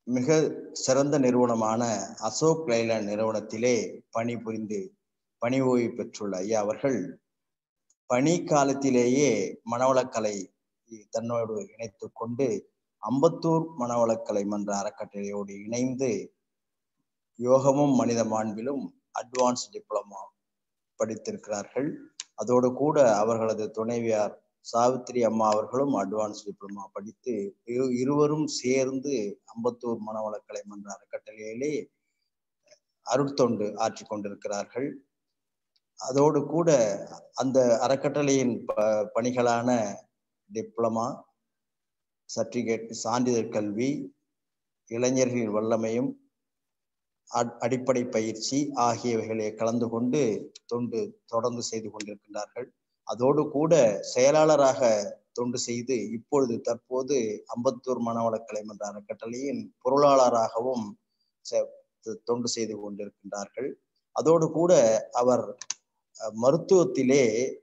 மிக சிறந்த நிறுவனமான அசோக் லைலாண்ட் நிறுவனத்திலே பணிபுரிந்து பணி ஓய்வு பெற்றுள்ள ஐயா அவர்கள் பணி காலத்திலேயே மனவளக்கலை தன்னோடு இணைத்து கொண்டு அம்பத்தூர் மனவளக்கலை மன்ற அறக்கட்டளையோடு இணைந்து யோகமும் மனித மாண்பிலும் அட்வான்ஸ் டிப்ளமா படித்திருக்கிறார்கள் அதோடு கூட அவர்களது துணைவியார் சாவித்திரி அம்மா அவர்களும் அட்வான்ஸ் டிப்ளமா படித்து இரு இருவரும் சேர்ந்து அம்பத்தூர் மனவளக்கலை மன்ற அறக்கட்டளையிலே அருட்தொண்டு ஆற்றி கொண்டிருக்கிறார்கள் அதோடு கூட அந்த அறக்கட்டளையின் ப பணிகளான டிப்ளமா சர்டிபிகேட் சான்றிதழ் கல்வி இளைஞர்களின் வல்லமையும் அடிப்படை பயிற்சி ஆகியவைகளை கலந்து கொண்டு தொண்டு தொடர்ந்து செய்து கொண்டிருக்கின்றார்கள் அதோடு கூட செயலாளராக தொண்டு செய்து இப்பொழுது தற்போது அம்பத்தூர் மனவளக்கலை மன்ற அறக்கட்டளையின் பொருளாளராகவும் தொண்டு செய்து கொண்டிருக்கின்றார்கள் அதோடு கூட அவர் மருத்துவத்திலே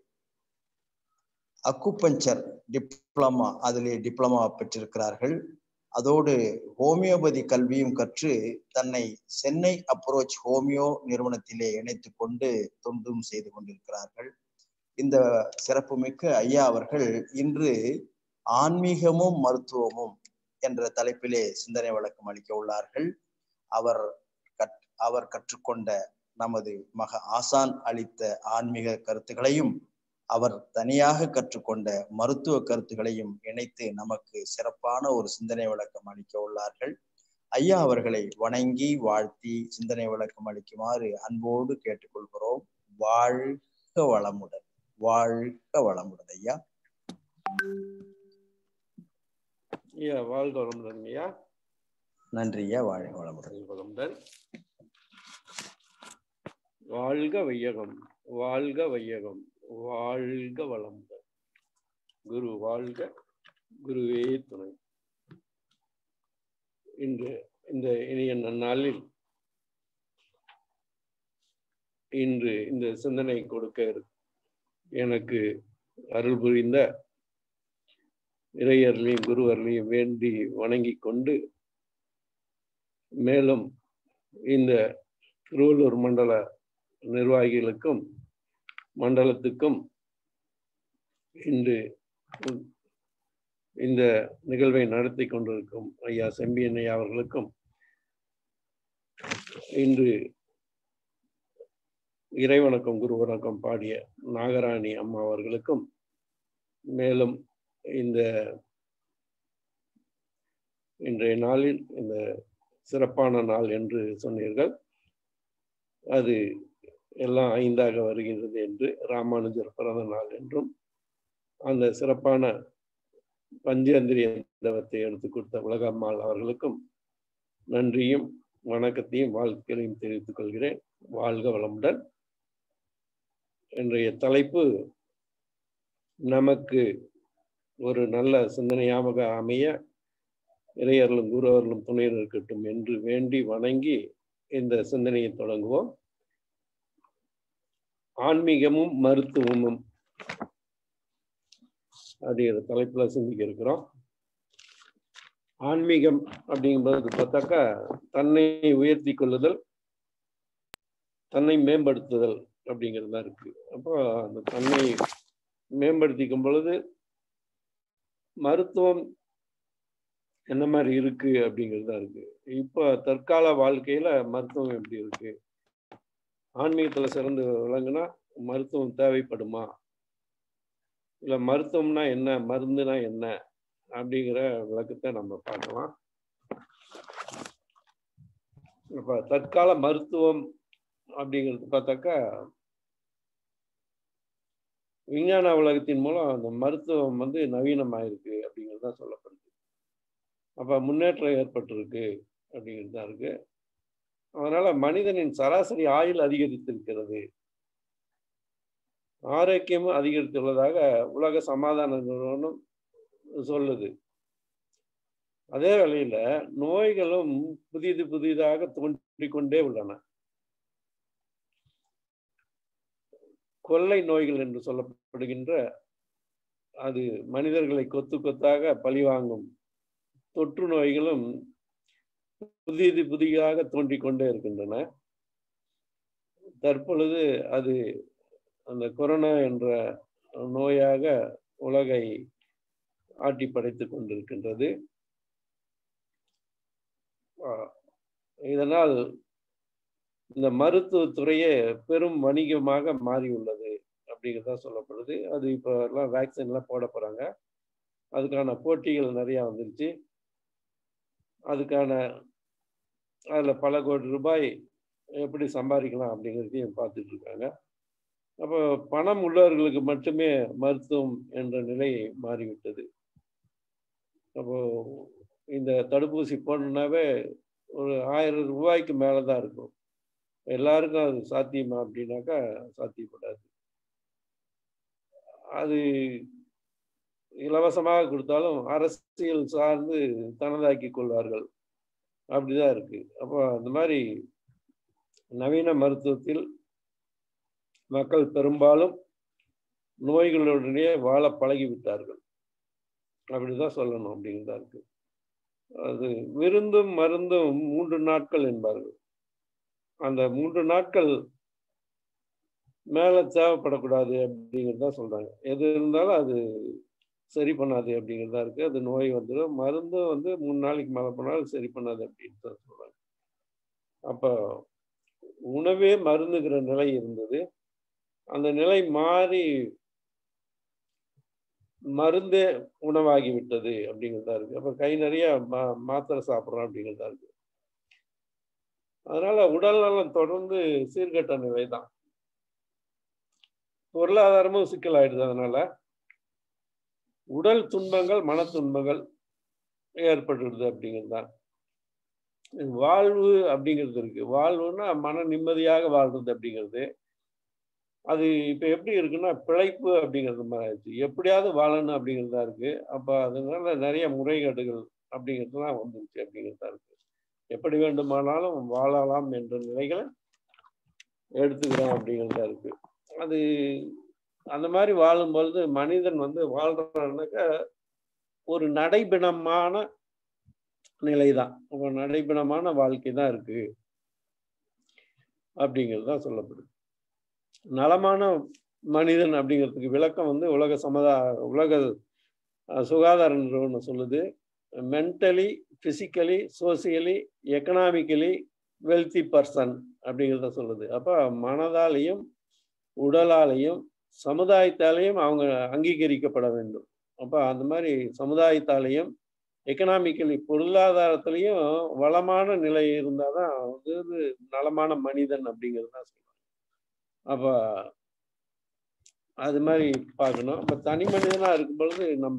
அக்குபஞ்சர் டிப்ளமா அதிலே டிப்ளமா பெற்றிருக்கிறார்கள் அதோடு ஹோமியோபதி கல்வியும் கற்று தன்னை சென்னை அப்ரோச் ஹோமியோ நிறுவனத்திலே இணைத்து கொண்டு தொண்டும் செய்து கொண்டிருக்கிறார்கள் இந்த சிறப்புமிக்க ஐயா அவர்கள் இன்று ஆன்மீகமும் மருத்துவமும் என்ற தலைப்பிலே சிந்தனை விளக்கம் அளிக்க உள்ளார்கள் அவர் கற் அவர் கற்றுக்கொண்ட நமது மக ஆசான் அளித்த ஆன்மீக கருத்துக்களையும் அவர் தனியாக கற்றுக்கொண்ட மருத்துவ கருத்துக்களையும் இணைத்து நமக்கு சிறப்பான ஒரு சிந்தனை விளக்கம் அளிக்க உள்ளார்கள் ஐயா அவர்களை வணங்கி வாழ்த்தி சிந்தனை விளக்கம் அளிக்குமாறு அன்போடு கேட்டுக்கொள்கிறோம் வாழ்க வளமுடன் வாழ்க வளமுடன் ஐயா ஐயா வாழ்க வளமுடன் ஐயா நன்றி ஐயா வாழ்க வளமுடன் வளமுடன் வாழ்க வையகம் வாழ்க வையகம் வாழ்க வளமுடன் குரு வாழ்க குருவே துணை இன்று இந்த இனிய நன்னாளில் இன்று இந்த சிந்தனை கொடுக்க எனக்கு அருள் புரிந்த இறையர்களையும் குருவர்களையும் வேண்டி வணங்கி கொண்டு மேலும் இந்த திருவள்ளூர் மண்டல நிர்வாகிகளுக்கும் மண்டலத்துக்கும் இன்று இந்த நிகழ்வை நடத்தி கொண்டிருக்கும் ஐயா செம்பியன் ஐயா அவர்களுக்கும் இன்று இறைவணக்கம் குரு வணக்கம் பாடிய நாகராணி அம்மா அவர்களுக்கும் மேலும் இந்த இன்றைய நாளில் இந்த சிறப்பான நாள் என்று சொன்னீர்கள் அது எல்லாம் ஐந்தாக வருகின்றது என்று ராமானுஜர் பிறந்த நாள் என்றும் அந்த சிறப்பான பஞ்சேந்திரிய தவத்தை எடுத்து கொடுத்த உலகம்மாள் அவர்களுக்கும் நன்றியும் வணக்கத்தையும் வாழ்க்கையிலையும் தெரிவித்துக் கொள்கிறேன் வாழ்க வளமுடன் இன்றைய தலைப்பு நமக்கு ஒரு நல்ல சிந்தனையாக அமைய இறையர்களும் குருவர்களும் துணையில் இருக்கட்டும் என்று வேண்டி வணங்கி இந்த சிந்தனையை தொடங்குவோம் ஆன்மீகமும் மருத்துவமும் அப்படிங்கிற தலைப்புல சிந்திக்க இருக்கிறோம் ஆன்மீகம் அப்படிங்கிறது பார்த்தாக்கா தன்னை உயர்த்தி கொள்ளுதல் தன்னை மேம்படுத்துதல் அப்படிங்கிறது தான் இருக்கு அப்போ அந்த தன்னை மேம்படுத்திக்கும் பொழுது மருத்துவம் என்ன மாதிரி இருக்கு அப்படிங்கிறது தான் இருக்கு இப்போ தற்கால வாழ்க்கையில மருத்துவம் எப்படி இருக்கு ஆன்மீகத்துல சிறந்து விளங்குனா மருத்துவம் தேவைப்படுமா இல்ல மருத்துவம்னா என்ன மருந்துனா என்ன அப்படிங்கிற விளக்கத்தை நம்ம பார்க்கலாம் இப்ப தற்கால மருத்துவம் அப்படிங்கிறது பார்த்தாக்கா விஞ்ஞான உலகத்தின் மூலம் அந்த மருத்துவம் வந்து நவீனமாயிருக்கு அப்படிங்கிறது தான் சொல்லப்படுது அப்ப முன்னேற்றம் ஏற்பட்டிருக்கு அப்படிங்கிறது தான் இருக்கு அதனால மனிதனின் சராசரி ஆயுள் அதிகரித்திருக்கிறது ஆரோக்கியமும் அதிகரித்துள்ளதாக உலக சமாதான நிறுவனம் சொல்லுது அதே வேளையில நோய்களும் புதிது புதிதாக தோன்றிக்கொண்டே உள்ளன கொள்ளை நோய்கள் என்று சொல்லப்படுகின்ற அது மனிதர்களை கொத்து கொத்தாக பழிவாங்கும் தொற்று நோய்களும் புதிது புதிதாக தோன்றிக் கொண்டே இருக்கின்றன தற்பொழுது அது அந்த கொரோனா என்ற நோயாக உலகை ஆட்டி படைத்துக் கொண்டிருக்கின்றது ஆஹ் இதனால் இந்த மருத்துவத்துறையே பெரும் வணிகமாக மாறியுள்ளது அப்படிங்கிறதா சொல்லப்படுது அது இப்போ எல்லாம் வேக்சின்லாம் போட போகிறாங்க அதுக்கான போட்டிகள் நிறையா வந்துருச்சு அதுக்கான அதில் பல கோடி ரூபாய் எப்படி சம்பாதிக்கலாம் அப்படிங்கிறதையும் பார்த்துட்டு இருக்காங்க அப்போ பணம் உள்ளவர்களுக்கு மட்டுமே மருத்துவம் என்ற நிலை மாறிவிட்டது அப்போ இந்த தடுப்பூசி போடணுன்னாவே ஒரு ஆயிரம் ரூபாய்க்கு மேலே தான் இருக்கும் எல்லாருக்கும் அது சாத்தியமா அப்படின்னாக்கா சாத்தியப்படாது அது இலவசமாக கொடுத்தாலும் அரசியல் சார்ந்து தனதாக்கி கொள்வார்கள் அப்படிதான் இருக்கு அப்போ அந்த மாதிரி நவீன மருத்துவத்தில் மக்கள் பெரும்பாலும் நோய்களுடனே வாழ பழகிவிட்டார்கள் அப்படிதான் சொல்லணும் அப்படிங்கிறதா இருக்கு அது விருந்தும் மருந்தும் மூன்று நாட்கள் என்பார்கள் அந்த மூன்று நாட்கள் மேல தேவைப்படக்கூடாது அப்படிங்கிறதா சொல்றாங்க எது இருந்தாலும் அது சரி பண்ணாது அப்படிங்கிறதா இருக்கு அது நோய் வந்துடும் மருந்தும் வந்து மூணு நாளைக்கு மேலே போனாலும் சரி பண்ணாது அப்படின்னு தான் சொல்றாங்க அப்போ உணவே மருந்துங்கிற நிலை இருந்தது அந்த நிலை மாறி மருந்தே உணவாகி விட்டது அப்படிங்கிறதா இருக்கு அப்ப கை நிறைய மா மாத்திரை சாப்பிட்றோம் அப்படிங்கிறதா இருக்கு அதனால உடல் நலம் தொடர்ந்து சீர்கட்ட நிலை தான் பொருளாதாரமும் சிக்கலாயிடுது அதனால உடல் துன்பங்கள் மன துன்பங்கள் ஏற்பட்டுடுது அப்படிங்கிறது தான் வாழ்வு அப்படிங்கிறது இருக்கு வாழ்வுன்னா மன நிம்மதியாக வாழ்றது அப்படிங்கிறது அது இப்போ எப்படி இருக்குன்னா பிழைப்பு அப்படிங்கிறது மாதிரி ஆயிடுச்சு எப்படியாவது வாழணும் அப்படிங்கிறது தான் இருக்கு அப்போ அதனால நிறைய முறைகேடுகள் அப்படிங்கிறதுலாம் வந்துருச்சு அப்படிங்கிறது தான் இருக்கு எப்படி வேண்டுமானாலும் வாழலாம் என்ற நிலைகளை எடுத்துக்கிறோம் அப்படிங்கிறது தான் இருக்கு அது அந்த மாதிரி வாழும் பொழுது மனிதன் வந்து வாழ்றான்னாக்கா ஒரு நடைபிணமான நிலை தான் ஒரு நடைபிணமான வாழ்க்கை தான் இருக்கு அப்படிங்கிறது தான் சொல்லப்படுது நலமான மனிதன் அப்படிங்கிறதுக்கு விளக்கம் வந்து உலக சமுதா உலக சுகாதார நிறுவனம் சொல்லுது mentally physically socially economically wealthy person அப்படிங்கிறத சொல்லுது அப்போ மனதாலையும் உடலாலையும் சமுதாயத்தாலையும் அவங்க அங்கீகரிக்கப்பட வேண்டும் அப்போ அந்த மாதிரி சமுதாயத்தாலையும் எக்கனாமிக்கலி பொருளாதாரத்திலையும் வளமான நிலை இருந்தால் தான் வந்து நலமான மனிதன் அப்படிங்கிறது தான் சொல்லுவாங்க அப்போ அது மாதிரி பார்க்கணும் அப்போ தனி மனிதனாக இருக்கும் பொழுது நம்ம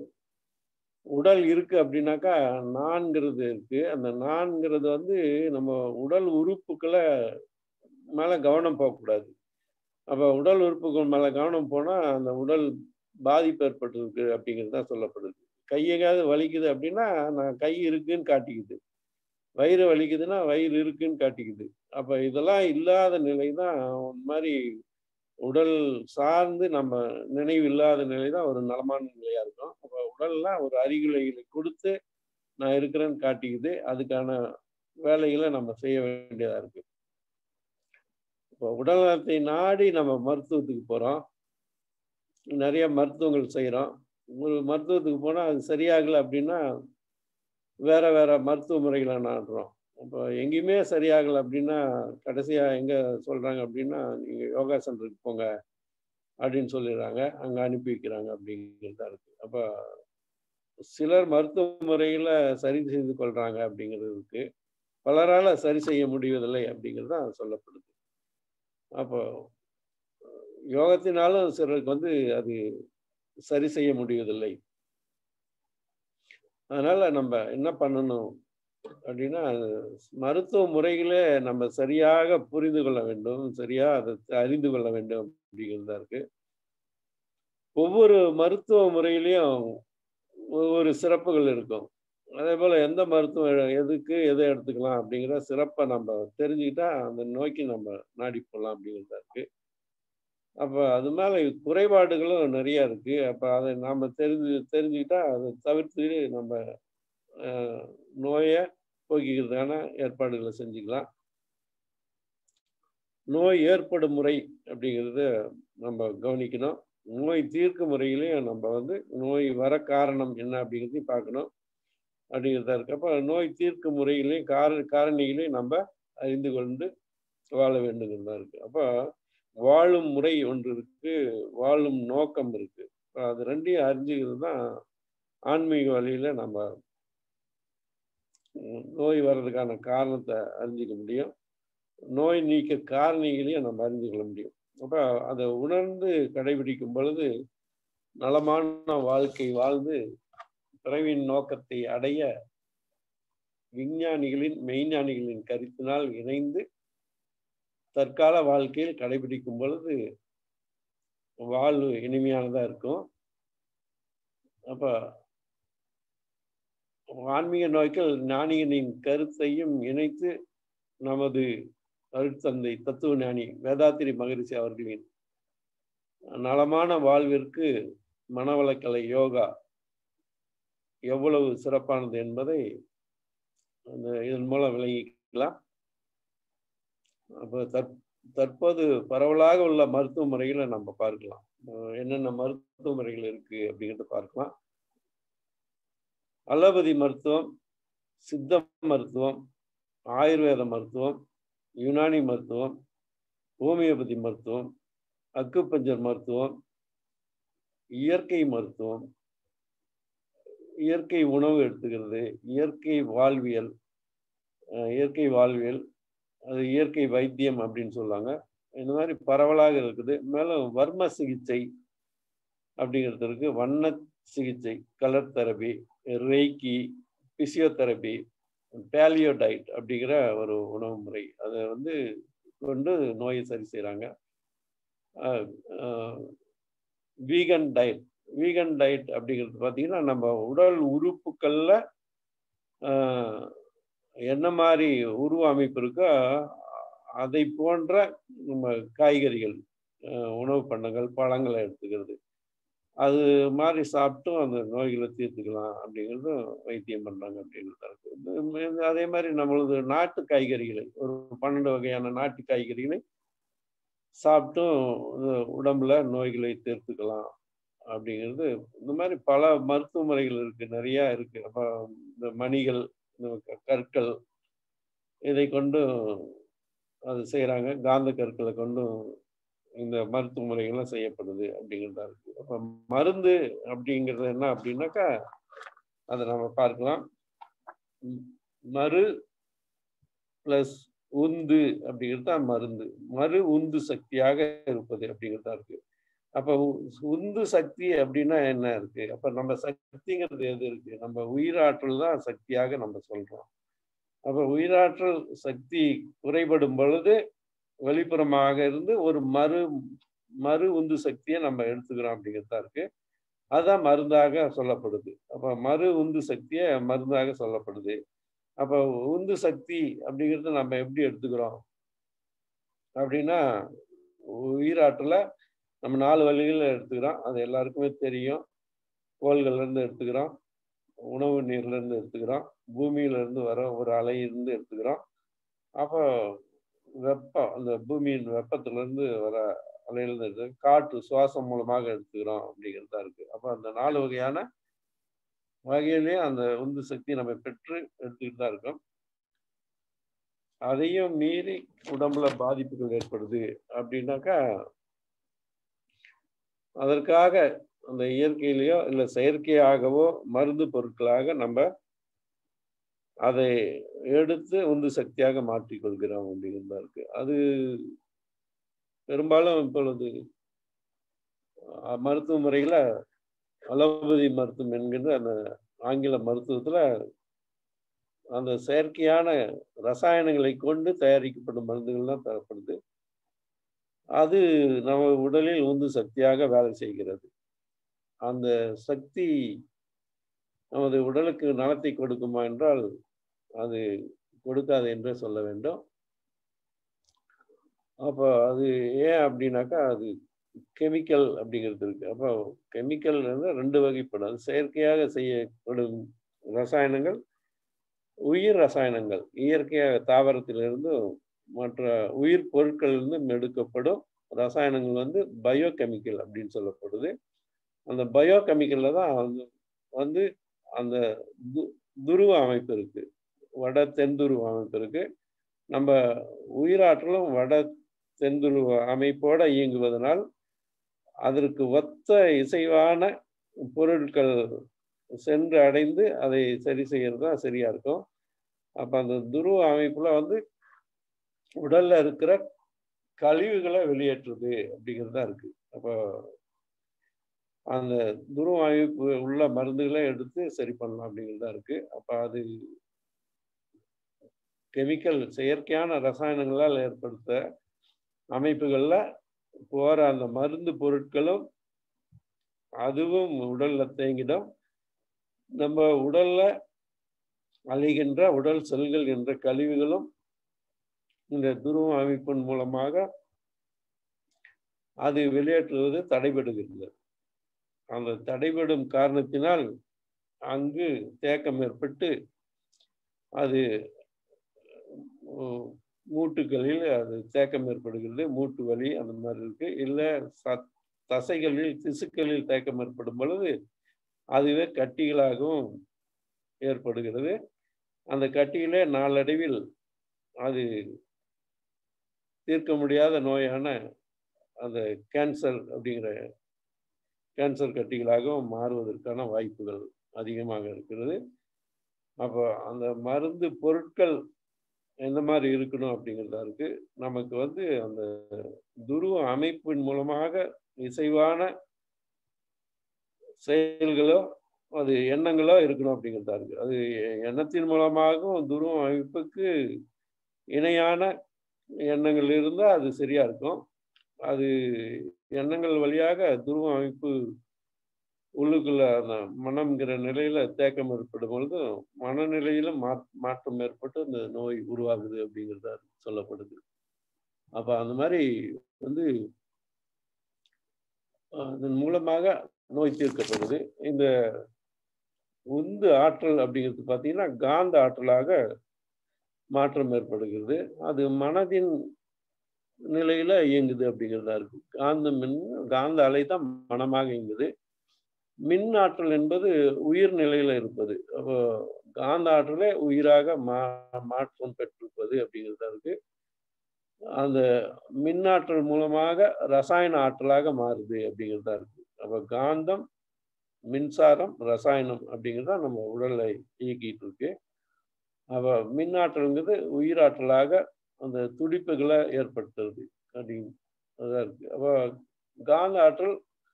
உடல் இருக்கு அப்படின்னாக்கா நான்கிறது இருக்கு அந்த நான்கிறது வந்து நம்ம உடல் உறுப்புக்களை மேலே கவனம் போகக்கூடாது அப்போ உடல் உறுப்புகள் மேலே கவனம் போனால் அந்த உடல் பாதிப்பு ஏற்பட்டிருக்கு அப்படிங்கிறது தான் சொல்லப்படுது கையெங்காவது வலிக்குது அப்படின்னா நான் கை இருக்குன்னு காட்டிக்குது வயிறு வலிக்குதுன்னா வயிறு இருக்குன்னு காட்டிக்குது அப்போ இதெல்லாம் இல்லாத நிலை தான் இந்த மாதிரி உடல் சார்ந்து நம்ம நினைவு இல்லாத நிலை தான் ஒரு நலமான நிலையா இருக்கும் அப்போ உடல்லாம் ஒரு அறிகுறிகளை கொடுத்து நான் இருக்கிறேன்னு காட்டிக்குது அதுக்கான வேலைகளை நம்ம செய்ய வேண்டியதா இருக்கு இப்போ உடல் நலத்தை நாடி நம்ம மருத்துவத்துக்கு போகிறோம் நிறைய மருத்துவங்கள் செய்கிறோம் ஒரு மருத்துவத்துக்கு போனால் அது சரியாகலை அப்படின்னா வேற வேற மருத்துவ முறைகளை நாடுறோம் இப்போ எங்கேயுமே சரியாகலை அப்படின்னா கடைசியாக எங்கே சொல்கிறாங்க அப்படின்னா நீங்கள் யோகா சென்டருக்கு போங்க அப்படின்னு சொல்லிடுறாங்க அங்கே அனுப்பி வைக்கிறாங்க அப்படிங்கிறதா இருக்குது அப்போ சிலர் மருத்துவ முறையில் சரி செய்து கொள்கிறாங்க அப்படிங்கிறது இருக்கு பலரால் சரி செய்ய முடிவதில்லை அப்படிங்கிறது தான் சொல்லப்படுது அப்போ யோகத்தினாலும் சிலருக்கு வந்து அது சரி செய்ய முடிவதில்லை அதனால நம்ம என்ன பண்ணணும் அப்படின்னா மருத்துவ முறைகளே நம்ம சரியாக புரிந்து கொள்ள வேண்டும் சரியா அதை அறிந்து கொள்ள வேண்டும் அப்படிங்கிறதா இருக்கு ஒவ்வொரு மருத்துவ முறையிலையும் ஒவ்வொரு சிறப்புகள் இருக்கும் அதே போல எந்த மருத்துவம் எதுக்கு எதை எடுத்துக்கலாம் அப்படிங்கிற சிறப்பை நம்ம தெரிஞ்சுக்கிட்டா அந்த நோக்கி நம்ம நாடி போகலாம் அப்படிங்கிறதா இருக்கு அப்போ அது மேலே குறைபாடுகளும் நிறைய இருக்கு அப்போ அதை நாம் தெரிஞ்சு தெரிஞ்சுக்கிட்டா அதை தவிர்த்து நம்ம நோயை போக்கி நீக்கிக்கிறதுக்கான ஏற்பாடுகளை செஞ்சுக்கலாம் நோய் ஏற்படும் முறை அப்படிங்கிறத நம்ம கவனிக்கணும் நோய் தீர்க்கும் முறையிலையும் நம்ம வந்து நோய் வர காரணம் என்ன அப்படிங்கிறதையும் பார்க்கணும் அப்படிங்கிறதா இருக்கு அப்போ நோய் தீர்க்கும் முறையிலையும் கார காரணிகளையும் நம்ம அறிந்து கொண்டு வாழ வேண்டுங்கிறதா இருக்கு அப்போ வாழும் முறை ஒன்று இருக்கு வாழும் நோக்கம் இருக்கு அது ரெண்டையும் அறிஞ்சுக்கிறது தான் ஆன்மீக வழியில நம்ம நோய் வர்றதுக்கான காரணத்தை அறிஞ்சிக்க முடியும் நோய் நீக்க காரணிகளையும் நம்ம அறிஞ்சுக்கொள்ள முடியும் அப்போ அதை உணர்ந்து கடைபிடிக்கும் பொழுது நலமான வாழ்க்கை வாழ்ந்து பிறவின் நோக்கத்தை அடைய விஞ்ஞானிகளின் மெய்ஞானிகளின் கருத்தினால் இணைந்து தற்கால வாழ்க்கையில் கடைபிடிக்கும் பொழுது வாழ்வு இனிமையானதா இருக்கும் அப்ப ஆன்மீக நோய்கள் ஞானிகளின் கருத்தையும் இணைத்து நமது அருட்தந்தை தத்துவ ஞானி வேதாத்திரி மகரிஷி அவர்களின் நலமான வாழ்விற்கு மனவளக்கலை யோகா எவ்வளவு சிறப்பானது என்பதை அந்த இதன் மூலம் விளங்கிக்கலாம் அப்போ தற் தற்போது பரவலாக உள்ள மருத்துவ முறைகளை நம்ம பார்க்கலாம் என்னென்ன மருத்துவ முறைகள் இருக்கு அப்படிங்கிறத பார்க்கலாம் அலோபதி மருத்துவம் சித்த மருத்துவம் ஆயுர்வேத மருத்துவம் யுனானி மருத்துவம் ஹோமியோபதி மருத்துவம் அக்குப்பஞ்சர் மருத்துவம் இயற்கை மருத்துவம் இயற்கை உணவு எடுத்துக்கிறது இயற்கை வாழ்வியல் இயற்கை வாழ்வியல் அது இயற்கை வைத்தியம் அப்படின்னு சொல்லுவாங்க இந்த மாதிரி பரவலாக இருக்குது மேலும் வர்ம சிகிச்சை அப்படிங்கிறது இருக்கு வண்ண சிகிச்சை colour therapy reiki physiotherapy paleo diet அப்படிங்கிற ஒரு உணவு முறை அதை வந்து கொண்டு நோயை சரி செய்கிறாங்க வீகன் டயட் வீகன் டயட் அப்படிங்கிறது பார்த்தீங்கன்னா நம்ம உடல் உறுப்புகளில் என்ன மாதிரி உருவ அமைப்பு இருக்கோ அதை போன்ற நம்ம காய்கறிகள் உணவு பண்ணங்கள் பழங்களை எடுத்துக்கிறது அது மாதிரி சாப்பிட்டும் அந்த நோய்களை தீர்த்துக்கலாம் அப்படிங்கிறதும் வைத்தியம் பண்ணுறாங்க அப்படிங்கிறது அதே மாதிரி நம்மளது நாட்டு காய்கறிகளை ஒரு பன்னெண்டு வகையான நாட்டு காய்கறிகளை சாப்பிட்டும் உடம்புல நோய்களை தீர்த்துக்கலாம் அப்படிங்கிறது இந்த மாதிரி பல மருத்துவ முறைகள் இருக்கு நிறைய இருக்கு அப்போ இந்த மணிகள் இந்த கற்கள் இதை கொண்டு அது செய்கிறாங்க காந்த கற்களை கொண்டும் இந்த மருத்துவ முறைகள்லாம் செய்யப்படுது அப்படிங்கிறதா இருக்கு அப்போ மருந்து அப்படிங்கிறது என்ன அப்படின்னாக்கா அதை நம்ம பார்க்கலாம் மறு பிளஸ் உந்து அப்படிங்கிறது தான் மருந்து மறு உந்து சக்தியாக இருப்பது அப்படிங்கிறதா இருக்கு அப்ப உந்து சக்தி அப்படின்னா என்ன இருக்கு அப்ப நம்ம சக்திங்கிறது எது இருக்கு நம்ம உயிராற்றல் தான் சக்தியாக நம்ம சொல்றோம் அப்ப உயிராற்றல் சக்தி குறைபடும் பொழுது வெளிப்புறமாக இருந்து ஒரு மறு மறு உந்து சக்தியை நம்ம எடுத்துக்கிறோம் அப்படிங்கிறது தான் இருக்கு அதுதான் மருந்தாக சொல்லப்படுது அப்ப மறு உந்து சக்தியை மருந்தாக சொல்லப்படுது அப்ப உந்து சக்தி அப்படிங்கிறத நம்ம எப்படி எடுத்துக்கிறோம் அப்படின்னா உயிராற்றல நம்ம நாலு வழிகளில் எடுத்துக்கிறோம் அது எல்லாருக்குமே தெரியும் கோள்கள்ல இருந்து எடுத்துக்கிறோம் உணவு நீர்ல இருந்து எடுத்துக்கிறோம் பூமியில இருந்து வர ஒரு அலையிலிருந்து எடுத்துக்கிறோம் அப்போ வெப்பம் அந்த பூமியின் வெப்பத்துல இருந்து வர அலையிலிருந்து எடுத்து காற்று சுவாசம் மூலமாக எடுத்துக்கிறோம் அப்படிங்கிறது தான் இருக்கு அப்போ அந்த நாலு வகையான வகையிலேயே அந்த உந்து சக்தி நம்ம பெற்று எடுத்துக்கிட்டு தான் இருக்கோம் அதையும் மீறி உடம்புல பாதிப்புகள் ஏற்படுது அப்படின்னாக்கா அதற்காக அந்த இயற்கையிலேயோ இல்லை செயற்கையாகவோ மருந்து பொருட்களாக நம்ம அதை எடுத்து உந்து சக்தியாக மாற்றிக்கொள்கிறோம் அப்படிங்கிறதா இருக்கு அது பெரும்பாலும் இப்பொழுது மருத்துவ முறையில அலோபதி மருத்துவம் என்கின்ற அந்த ஆங்கில மருத்துவத்துல அந்த செயற்கையான ரசாயனங்களை கொண்டு தயாரிக்கப்படும் மருந்துகள் தான் தரப்படுது அது நம்ம உடலில் உந்து சக்தியாக வேலை செய்கிறது அந்த சக்தி நமது உடலுக்கு நலத்தை கொடுக்குமா என்றால் அது கொடுக்காது என்றே சொல்ல வேண்டும் அப்போ அது ஏன் அப்படின்னாக்கா அது கெமிக்கல் அப்படிங்கிறது இருக்கு அப்போ கெமிக்கல் ரெண்டு வகைப்படும் அது செயற்கையாக செய்யப்படும் ரசாயனங்கள் உயிர் ரசாயனங்கள் இயற்கையாக தாவரத்திலிருந்து மற்ற உயிர் பொருட்களிலிருந்து எடுக்கப்படும் ரசாயனங்கள் வந்து பயோகெமிக்கல் அப்படின்னு சொல்லப்படுது அந்த பயோகெமிக்கல்ல தான் வந்து வந்து அந்த து- துருவ அமைப்பு இருக்கு வட தென்துருவ அமைப்பு இருக்கு நம்ம உயிராற்றலும் வட தென்துருவ அமைப்போட இயங்குவதனால் அதற்கு ஒத்த இசைவான பொருட்கள் சென்று அடைந்து அதை சரி செய்யறது தான் சரியா இருக்கும் அப்ப அந்த துருவ அமைப்புல வந்து உடல்ல இருக்கிற கழிவுகளை வெளியேற்றுது அப்படிங்கிறது தான் இருக்கு அப்போ அந்த துருவ அமைப்பு உள்ள மருந்துகளை எடுத்து சரி பண்ணலாம் அப்படிங்கிறது தான் இருக்கு அப்ப அது கெமிக்கல் செயற்கையான ரசாயனங்களால் ஏற்படுத்த அமைப்புகள்ல போற அந்த மருந்து பொருட்களும் அதுவும் உடல்ல தேங்கிடும் நம்ம உடல்ல அழிகின்ற உடல் செல்கள் என்ற கழிவுகளும் இந்த துருவ அமைப்பின் மூலமாக அது வெளியேற்றுவது தடைபடுகிறது அந்த தடைபடும் காரணத்தினால் அங்கு தேக்கம் ஏற்பட்டு அது உம், மூட்டுகளில் அது தேக்கம் ஏற்படுகிறது மூட்டு வலி அந்த மாதிரி இருக்கு இல்லை ச தசைகளில் திசுக்களில் தேக்கம் ஏற்படும் பொழுது அதுவே கட்டிகளாகவும் ஏற்படுகிறது அந்த கட்டியிலே நாளடைவில் அது தீர்க்க முடியாத நோயான அந்த கேன்சர் அப்படிங்கிற கேன்சர் கட்டிகளாகவும் மாறுவதற்கான வாய்ப்புகள் அதிகமாக இருக்கிறது அப்போ அந்த மருந்து பொருட்கள் எந்த மாதிரி இருக்கணும் அப்படிங்கிறதா இருக்கு நமக்கு வந்து அந்த துருவ அமைப்பின் மூலமாக இசைவான செயல்களோ அது எண்ணங்களோ இருக்கணும் அப்படிங்கிறதா இருக்கு அது எண்ணத்தின் மூலமாகவும் துருவ அமைப்புக்கு இணையான எண்ணங்கள் இருந்தால் அது சரியா இருக்கும் அது எண்ணங்கள் வழியாக துருவ அமைப்பு உள்ளுக்குள்ள அந்த மனம்ங்கிற நிலையில தேக்கம் ஏற்படும் பொழுது மனநிலையில மா மாற்றம் ஏற்பட்டு அந்த நோய் உருவாகுது அப்படிங்கிறதா சொல்லப்படுது அப்ப அந்த மாதிரி வந்து அஹ், இதன் மூலமாக நோய் தீர்க்கப்படுது இந்த உந்து ஆற்றல் அப்படிங்கிறது பார்த்தீங்கன்னா காந்த ஆற்றலாக மாற்றம் ஏற்படுகிறது அது மனதின் நிலையில இயங்குது அப்படிங்கிறதா இருக்கு காந்த மின் காந்த அலை தான் மனமாக இயங்குது மின் ஆற்றல் என்பது உயிர் நிலையில இருப்பது அப்போ காந்த ஆற்றலே உயிராக மா மாற்றம் பெற்றிருப்பது அப்படிங்கிறதா இருக்கு அந்த மின்னாற்றல் மூலமாக ரசாயன ஆற்றலாக மாறுது அப்படிங்கிறதா இருக்கு அப்போ காந்தம் மின்சாரம் ரசாயனம் அப்படிங்கிறதா நம்ம உடலை இயக்கிட்டு இருக்கு அப்போ மின்னாற்றல்ங்கிறது உயிராற்றலாக அந்த துடிப்புகளை ஏற்படுத்துறது அப்படின்னு அதான் இருக்கு அப்போ காந்த ஆற்றல்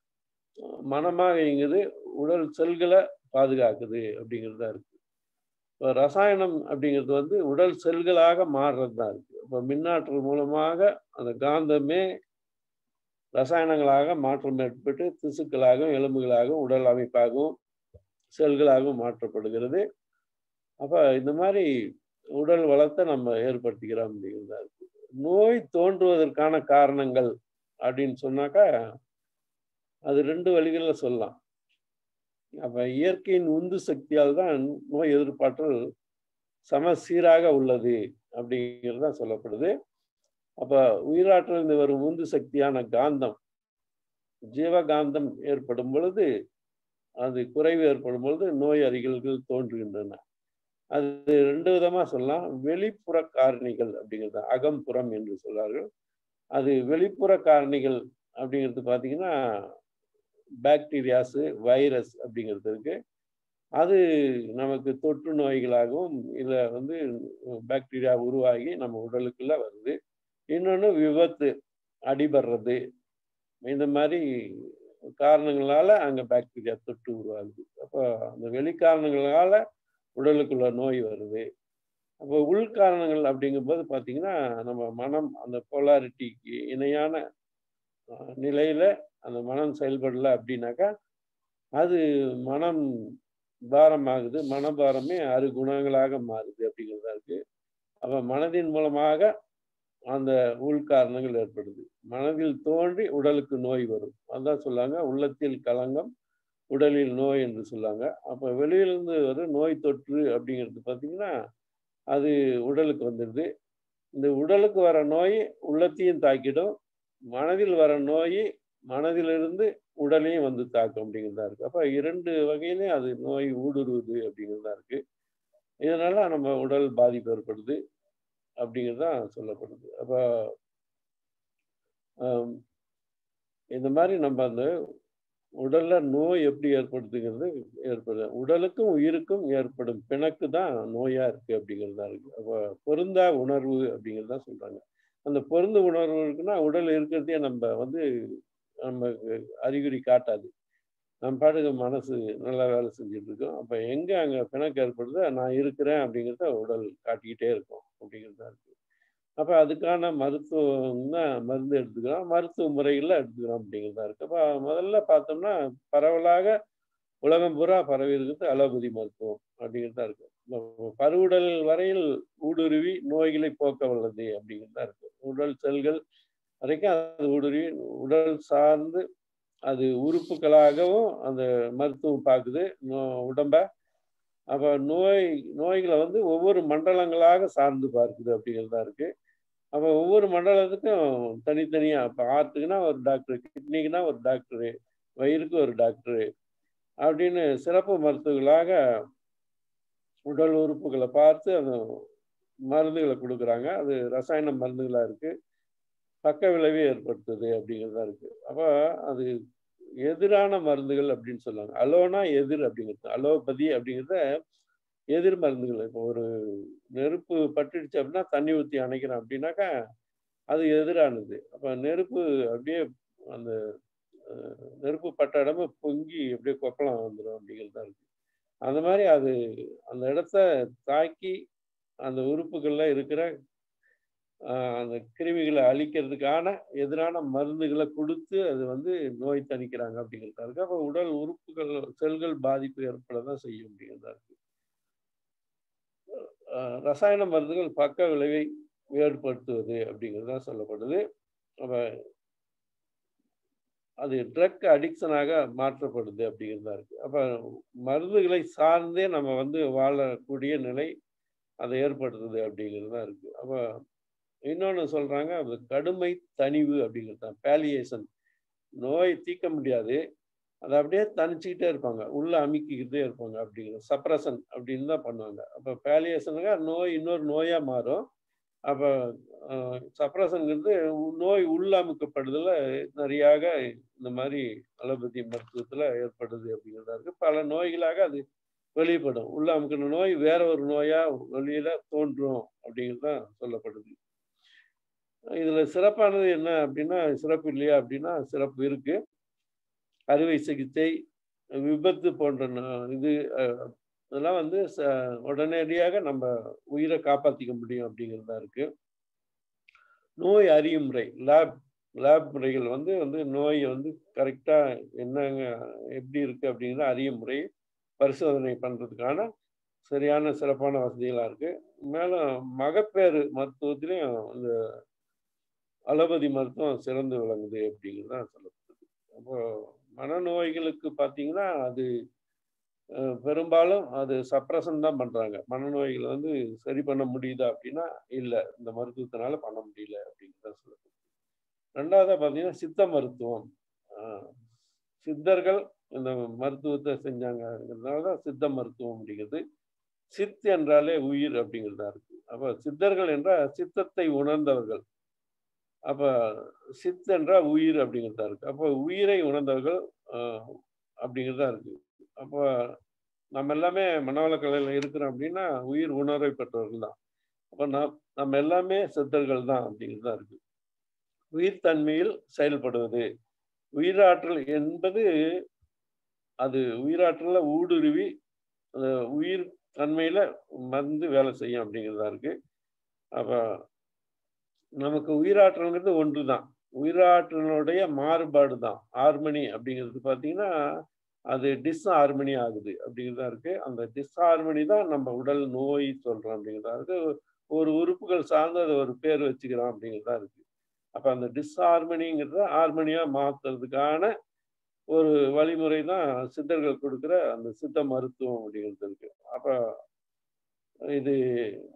மனமாக இயங்குது உடல் செல்களை பாதுகாக்குது அப்படிங்கிறதா இருக்கு இப்போ ரசாயனம் அப்படிங்கிறது வந்து உடல் செல்களாக மாறுறது தான் இருக்கு இப்போ மின்னாற்றல் மூலமாக அந்த காந்தமே ரசாயனங்களாக மாற்றம் ஏற்பட்டு திசுக்களாகவும் எலும்புகளாகவும் உடல் அமைப்பாகவும் செல்களாகவும் மாற்றப்படுகிறது அப்போ இந்த மாதிரி உடல் வளத்தை நம்ம ஏற்படுத்திக்கிறோம் அப்படிங்கிறதா இருக்கு நோய் தோன்றுவதற்கான காரணங்கள் அப்படின்னு சொன்னாக்கா அது ரெண்டு வழிகளில் சொல்லலாம் அப்ப இயற்கையின் உந்து சக்தியால் தான் நோய் எதிர்ப்பாற்றல் சமசீராக உள்ளது அப்படிங்கிறது தான் சொல்லப்படுது அப்ப உயிராற்றல் இருந்து வரும் உந்து சக்தியான காந்தம் ஜீவகாந்தம் ஏற்படும் பொழுது அது குறைவு ஏற்படும் பொழுது நோய் அறிகுறிகள் தோன்றுகின்றன அது ரெண்டு விதமா சொல்லலாம் வெளிப்புற காரணிகள் அப்படிங்கிறது அகம்புறம் என்று சொல்றார்கள் அது வெளிப்புற காரணிகள் அப்படிங்கிறது பார்த்தீங்கன்னா பாக்டீரியாஸு வைரஸ் அப்படிங்கிறது இருக்கு அது நமக்கு தொற்று நோய்களாகவும் இல்லை வந்து பாக்டீரியா உருவாகி நம்ம உடலுக்குள்ள வருது இன்னொன்று விபத்து அடிபடுறது இந்த மாதிரி காரணங்களால அங்கே பாக்டீரியா தொற்று உருவாகுது அப்போ அந்த வெளிக்காரணங்களால உடலுக்குள்ள நோய் வருது அப்போ உள்காரணங்கள் அப்படிங்கும்போது பார்த்தீங்கன்னா நம்ம மனம் அந்த போலாரிட்டிக்கு இணையான நிலையில அந்த மனம் செயல்படல அப்படின்னாக்கா அது மனம் பாரமாகுது மனபாரமே அறு குணங்களாக மாறுது அப்படிங்கிறதா இருக்கு அப்ப மனதின் மூலமாக அந்த உள்காரணங்கள் ஏற்படுது மனதில் தோன்றி உடலுக்கு நோய் வரும் அதான் சொல்லாங்க உள்ளத்தில் களங்கம் உடலில் நோய் என்று சொல்லாங்க அப்ப வெளியிலிருந்து வரும் நோய் தொற்று அப்படிங்கிறது பார்த்தீங்கன்னா அது உடலுக்கு வந்துடுது இந்த உடலுக்கு வர நோய் உள்ளத்தையும் தாக்கிடும் மனதில் வர நோய் மனதிலிருந்து உடலையும் வந்து தாக்கும் அப்படிங்கிறதா இருக்கு அப்ப இரண்டு வகையிலையும் அது நோய் ஊடுருவுது அப்படிங்கிறதா இருக்கு இதனால நம்ம உடல் பாதிப்பு ஏற்படுது அப்படிங்கிறது தான் சொல்லப்படுது அப்ப ஆம், இந்த மாதிரி நம்ம அந்த உடல்ல நோய் எப்படி ஏற்படுத்துங்கிறது ஏற்படுது உடலுக்கும் உயிருக்கும் ஏற்படும் பிணக்கு தான் நோயா இருக்கு அப்படிங்கிறதா இருக்கு அப்ப பொருந்தா உணர்வு அப்படிங்கிறது தான் சொல்றாங்க அந்த பொருந்து உணர்வு இருக்குன்னா உடல் இருக்கிறதையே நம்ம வந்து நமக்கு அறிகுறி காட்டாது நம்ம பாட்டுக்கு மனசு நல்லா வேலை செஞ்சுட்டு இருக்கோம் அப்ப எங்க அங்க பிணக்கு ஏற்படுதோ நான் இருக்கிறேன் அப்படிங்கிறத உடல் காட்டிக்கிட்டே இருக்கும் அப்படிங்கிறதா இருக்கு அப்ப அதுக்கான மருத்துவம் தான் மருந்து எடுத்துக்கிறோம் மருத்துவ முறைகள்ல எடுத்துக்கிறோம் அப்படிங்கிறதா இருக்கு அப்ப முதல்ல பார்த்தோம்னா பரவலாக உலகம் பூரா பரவி இருக்கிறது அலோபதி மருத்துவம் அப்படிங்கிறதா இருக்கு நம்ம பருவுடல் வரையில் ஊடுருவி நோய்களை போக்க வல்லது அப்படிங்கிறதா இருக்கு உடல் செல்கள் வரைக்கும் அது ஊடுருவி உடல் சார்ந்து அது உறுப்புகளாகவும் அந்த மருத்துவம் பார்க்குது நோ- உடம்ப அப்ப நோய் நோய்களை வந்து ஒவ்வொரு மண்டலங்களாக சார்ந்து பார்க்குது அப்படிங்கிறதா இருக்கு அப்ப ஒவ்வொரு மண்டலத்துக்கும் தனித்தனியா இப்ப ஹார்ட்டுக்குன்னா ஒரு டாக்டர் கிட்னிக்குன்னா ஒரு டாக்டரு வயிறுக்கு ஒரு டாக்டரு அப்படின்னு சிறப்பு மருத்துவர்களாக உடல் உறுப்புகளை பார்த்து அந்த மருந்துகளை கொடுக்குறாங்க அது ரசாயன மருந்துகளா இருக்கு பக்க விளைவை ஏற்படுத்துது அப்படிங்கிறதா இருக்கு அப்ப அது எதிரான மருந்துகள் அப்படின்னு சொல்லுவாங்க அலோனா எதிர் அப்படிங்கிறது அலோபதி அப்படிங்கிறத எதிர் மருந்துகள் இப்போ ஒரு நெருப்பு பட்டுடுச்சு அப்படின்னா தண்ணி ஊற்றி அணைக்கிறோம் அப்படின்னாக்கா அது எதிரானது அப்போ நெருப்பு அப்படியே அந்த அஹ், நெருப்பு பட்ட இடமே பொங்கி அப்படியே கொப்பளம் வந்துடும் அப்படிங்கிறது தான் இருக்கு அந்த மாதிரி அது அந்த இடத்த தாக்கி அந்த உறுப்புகள்ல இருக்கிற ஆஹ், அந்த கிருமிகளை அழிக்கிறதுக்கான எதிரான மருந்துகளை கொடுத்து அது வந்து நோய் தணிக்கிறாங்க அப்படிங்கிறதா இருக்கு அப்போ உடல் உறுப்புகள் செல்கள் பாதிப்பு ஏற்பட தான் செய்யும் அப்படிங்கிறதா இருக்கு ஆஹ், ரசாயன மருந்துகள் பக்க விளைவை ஏற்படுத்துவது அப்படிங்கிறது தான் சொல்லப்படுது அப்ப அது ட்ரக் அடிக்ஷனாக மாற்றப்படுது அப்படிங்கிறதா இருக்கு அப்ப மருந்துகளை சார்ந்தே நம்ம வந்து வாழக்கூடிய நிலை அதை ஏற்படுத்துது அப்படிங்கிறது தான் இருக்கு அப்ப இன்னொன்று சொல்றாங்க அது கடுமை தணிவு அப்படிங்கிறது தான் பேலியேஷன் நோய் தீர்க்க முடியாது அதை அப்படியே தணிச்சுக்கிட்டே இருப்பாங்க உள்ள அமுக்கிக்கிட்டே இருப்பாங்க அப்படிங்கிறது சப்ரசன் அப்படின்னு தான் பண்ணுவாங்க அப்போ பேலியேஷனுங்க நோய் இன்னொரு நோயா மாறும் அப்போ சப்ரசன்கிறது நோய் உள்ள அமுக்கப்படுதல நிறையாக இந்த மாதிரி அலோபதி மருத்துவத்துல ஏற்படுது அப்படிங்கிறதா இருக்கு பல நோய்களாக அது வெளிப்படும் உள்ள அமுக்கின நோய் வேற ஒரு நோயா வெளியில தோன்றும் அப்படிங்கிறது தான் சொல்லப்படுது இதுல சிறப்பானது என்ன அப்படின்னா சிறப்பு இல்லையா அப்படின்னா சிறப்பு இருக்கு அறுவை சிகிச்சை விபத்து போன்ற ந- இது அஹ், இதெல்லாம் வந்து ச- உடனடியாக நம்ம உயிரை காப்பாத்திக்க முடியும் அப்படிங்கிறதா இருக்கு நோய் அறியும் முறை லேப் லேப் முறைகள் வந்து வந்து நோயை வந்து கரெக்டா என்னங்க எப்படி இருக்கு அப்படிங்கிற அறியும் முறை பரிசோதனை பண்றதுக்கான சரியான சிறப்பான வசதிகளா இருக்கு மேலும் மகப்பேறு மருத்துவத்திலையும் இந்த அலோபதி மருத்துவம் சிறந்து விளங்குது அப்படிங்கிறது தான் சொல்லப்படுது அப்போ மனநோய்களுக்கு பார்த்தீங்கன்னா அது அஹ், பெரும்பாலும் அது சப்ரஷன் தான் பண்றாங்க மனநோய்களை வந்து சரி பண்ண முடியுதா அப்படின்னா இல்லை இந்த மருத்துவத்தினால பண்ண முடியல அப்படிங்கிறத சொல்லப்படுது ரெண்டாவதா பார்த்தீங்கன்னா சித்த மருத்துவம் அஹ், சித்தர்கள் இந்த மருத்துவத்தை செஞ்சாங்கிறதுனால தான் சித்த மருத்துவம் அப்படிங்கிறது சித் என்றாலே உயிர் அப்படிங்கிறதா இருக்கு அப்ப சித்தர்கள் என்றால் சித்தத்தை உணர்ந்தவர்கள் அப்ப சித் என்றா உயிர் அப்படிங்கிறதா இருக்கு அப்போ உயிரை உணர்ந்தவர்கள் ஆஹ், அப்படிங்கிறதா இருக்கு அப்போ நம்ம எல்லாமே மனவளக்கலையில இருக்கிறோம் அப்படின்னா உயிர் உணர்வை பெற்றவர்கள் தான் அப்போ நாம் நம்ம எல்லாமே சித்தர்கள் தான் அப்படிங்கிறது தான் இருக்கு உயிர் தன்மையில் செயல்படுவது உயிராற்றல் என்பது அது உயிராற்றல்ல ஊடுருவி அந்த உயிர் தன்மையில வந்து வேலை செய்யும் அப்படிங்கிறதா இருக்கு அப்ப நமக்கு உயிராற்றல்ங்கிறது ஒன்று தான் உயிராற்றலுடைய மாறுபாடு தான் ஹார்மனி அப்படிங்கிறது பார்த்தீங்கன்னா அது டிஸ்ஹார்மனி ஆகுது அப்படிங்கிறதா இருக்கு அந்த டிஸ்ஹார்மனி தான் நம்ம உடல் நோய் சொல்றோம் அப்படிங்கிறதா இருக்கு ஒரு உறுப்புகள் சார்ந்து அதை ஒரு பேர் வச்சுக்கிறோம் அப்படிங்கிறதா இருக்கு அப்ப அந்த டிஸ்ஹார்மனிங்கிறத ஹார்மனியா மாத்துறதுக்கான ஒரு வழிமுறை தான் சித்தர்கள் கொடுக்குற அந்த சித்த மருத்துவம் அப்படிங்கிறது இருக்கு அப்ப இது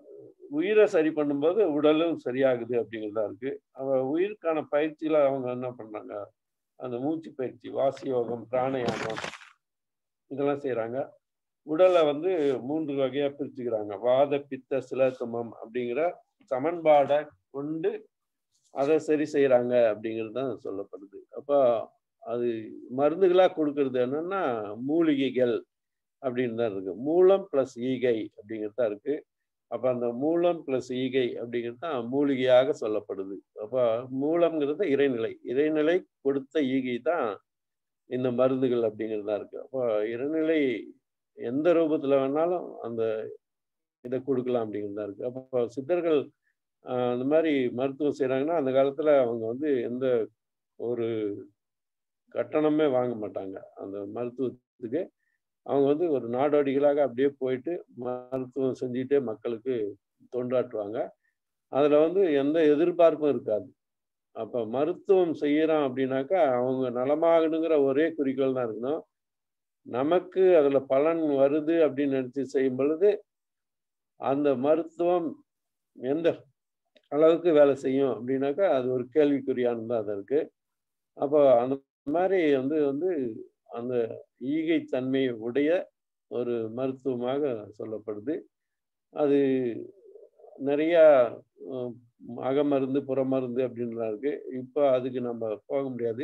உயிரை சரி பண்ணும்போது உடலும் சரியாகுது அப்படிங்கிறதா இருக்கு அவ உயிருக்கான பயிற்சியில அவங்க என்ன பண்ணாங்க அந்த மூச்சு பயிற்சி வாசி யோகம் பிராணயாமம் இதெல்லாம் செய்யறாங்க உடலை வந்து மூன்று வகையா பிரிச்சுக்கிறாங்க வாத பித்த சிலத்தமம் அப்படிங்கிற சமன்பாடை கொண்டு அதை சரி செய்யறாங்க அப்படிங்கிறது தான் சொல்லப்படுது அப்போ அது மருந்துகளா கொடுக்கறது என்னன்னா மூலிகைகள் அப்படின்னு தான் இருக்கு மூலம் பிளஸ் ஈகை அப்படிங்கிறது தான் இருக்கு அப்ப அந்த மூலம் பிளஸ் ஈகை அப்படிங்கிறது தான் மூலிகையாக சொல்லப்படுது அப்போ மூலம்ங்கிறது இறைநிலை இறைநிலை கொடுத்த ஈகை தான் இந்த மருந்துகள் அப்படிங்கிறது தான் இருக்கு அப்போ இறைநிலை எந்த ரூபத்துல வேணாலும் அந்த இதை கொடுக்கலாம் அப்படிங்கிறது தான் இருக்கு அப்போ சித்தர்கள் அந்த மாதிரி மருத்துவம் செய்கிறாங்கன்னா அந்த காலத்துல அவங்க வந்து எந்த ஒரு கட்டணமே வாங்க மாட்டாங்க அந்த மருத்துவத்துக்கு அவங்க வந்து ஒரு நாடோடிகளாக அப்படியே போயிட்டு மருத்துவம் செஞ்சுட்டே மக்களுக்கு தொண்டாற்றுவாங்க அதுல வந்து எந்த எதிர்பார்ப்பும் இருக்காது அப்ப மருத்துவம் செய்யறோம் அப்படின்னாக்கா அவங்க நலமாகணுங்கிற ஒரே குறிக்கோள் தான் இருக்கணும் நமக்கு அதுல பலன் வருது அப்படின்னு நினைச்சு செய்யும் பொழுது அந்த மருத்துவம் எந்த அளவுக்கு வேலை செய்யும் அப்படின்னாக்கா அது ஒரு கேள்விக்குறியானதான் அது இருக்கு அப்போ அந்த மாதிரி வந்து வந்து அந்த ஈகை தன்மை உடைய ஒரு மருத்துவமாக சொல்லப்படுது அது நிறைய அகமருந்து புறமருந்து அப்படின்லாம் இருக்கு இப்போ அதுக்கு நம்ம போக முடியாது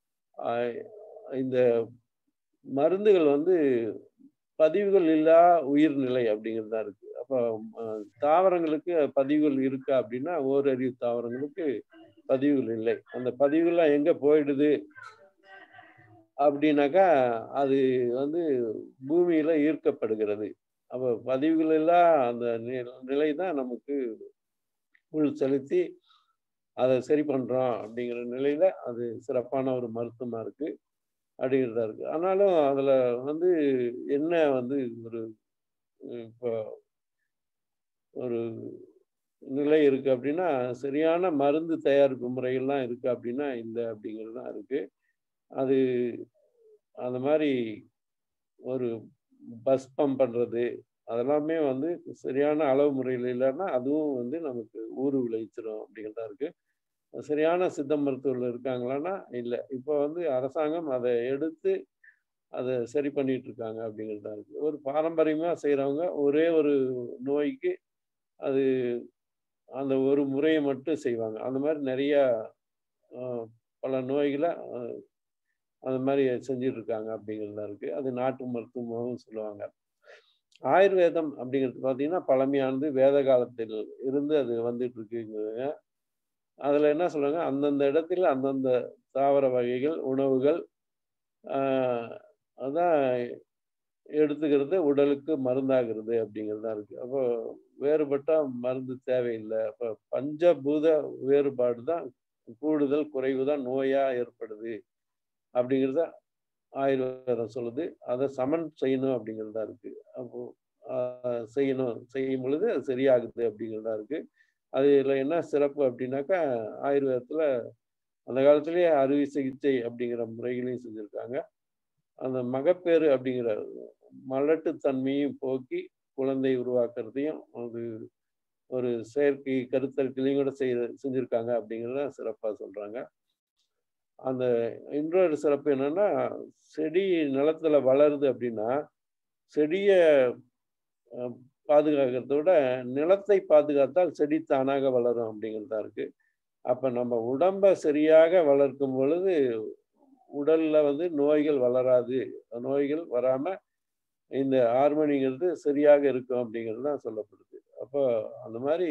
இந்த மருந்துகள் வந்து பதிவுகள் இல்லா உயிர்நிலை அப்படிங்கிறது தான் இருக்கு அப்போ தாவரங்களுக்கு பதிவுகள் இருக்கா அப்படின்னா ஓரறிவு தாவரங்களுக்கு பதிவுகள் இல்லை அந்த பதிவுகள்லாம் எங்க போயிடுது அப்படின்னாக்கா அது வந்து பூமியில ஈர்க்கப்படுகிறது அப்போ பதிவுகள் எல்லாம் அந்த நிலை தான் நமக்கு உள் செலுத்தி அதை சரி பண்றோம் அப்படிங்கிற நிலையில அது சிறப்பான ஒரு மருத்துவமா இருக்கு அப்படிங்கிறதா இருக்கு ஆனாலும் அதுல வந்து என்ன வந்து ஒரு இப்போ ஒரு நிலை இருக்கு அப்படின்னா சரியான மருந்து தயாரிப்பு முறைகள்லாம் இருக்கு அப்படின்னா இல்லை அப்படிங்கிறது தான் இருக்கு அது அந்த மாதிரி ஒரு பஸ்பம் பண்றது அதெல்லாமே வந்து சரியான அளவு முறையில் இல்லைன்னா அதுவும் வந்து நமக்கு ஊறு விளைவிச்சிடும் அப்படிங்கிறதா இருக்கு சரியான சித்த மருத்துவர்கள் இருக்காங்களான்னா இல்லை இப்போ வந்து அரசாங்கம் அதை எடுத்து அதை சரி பண்ணிட்டு இருக்காங்க அப்படிங்கிறதா இருக்கு ஒரு பாரம்பரியமா செய்யறவங்க ஒரே ஒரு நோய்க்கு அது அந்த ஒரு முறையை மட்டும் செய்வாங்க அந்த மாதிரி நிறைய பல நோய்களை அந்த மாதிரி செஞ்சுட்டு இருக்காங்க அப்படிங்கிறதா இருக்கு அது நாட்டு மருத்துவமாகவும் சொல்லுவாங்க ஆயுர்வேதம் அப்படிங்கிறது பார்த்தீங்கன்னா பழமையானது வேத காலத்தில் இருந்து அது வந்துட்டு இருக்குங்க அதுல என்ன சொல்றாங்க அந்தந்த இடத்துல அந்தந்த தாவர வகைகள் உணவுகள் அதான் எடுத்துக்கிறது உடலுக்கு மருந்தாகிறது அப்படிங்கிறதா இருக்கு அப்போ வேறுபட்ட மருந்து தேவையில்லை அப்போ பஞ்சபூத வேறுபாடு தான் கூடுதல் குறைவு தான் நோயா ஏற்படுது அப்படிங்கிறத ஆயுர்வேதம் சொல்லுது அதை சமன் செய்யணும் அப்படிங்கிறதா இருக்கு அப்போ செய்யணும் செய்யும் பொழுது அது சரியாகுது அப்படிங்கிறதா இருக்கு அதுல என்ன சிறப்பு அப்படின்னாக்கா ஆயுர்வேதத்துல அந்த காலத்திலேயே அறுவை சிகிச்சை அப்படிங்கிற முறைகளையும் செஞ்சிருக்காங்க அந்த மகப்பேறு அப்படிங்கிற மலட்டுத்தன்மையும் போக்கி குழந்தை உருவாக்குறதையும் அது ஒரு செயற்கை கருத்தரிக்கலையும் கூட செய்ய செஞ்சிருக்காங்க அப்படிங்கிறத சிறப்பாக சொல்றாங்க அந்த இன்னொரு சிறப்பு என்னன்னா செடி நிலத்துல வளருது அப்படின்னா செடியை பாதுகாக்கிறத விட நிலத்தை பாதுகாத்தால் செடி தானாக வளரும் அப்படிங்கிறதா இருக்கு அப்ப நம்ம உடம்ப சரியாக வளர்க்கும் பொழுது உடல்ல வந்து நோய்கள் வளராது நோய்கள் வராம இந்த ஹார்மோனிங்கிறது சரியாக இருக்கும் அப்படிங்கிறது தான் சொல்லப்படுது அப்போ அந்த மாதிரி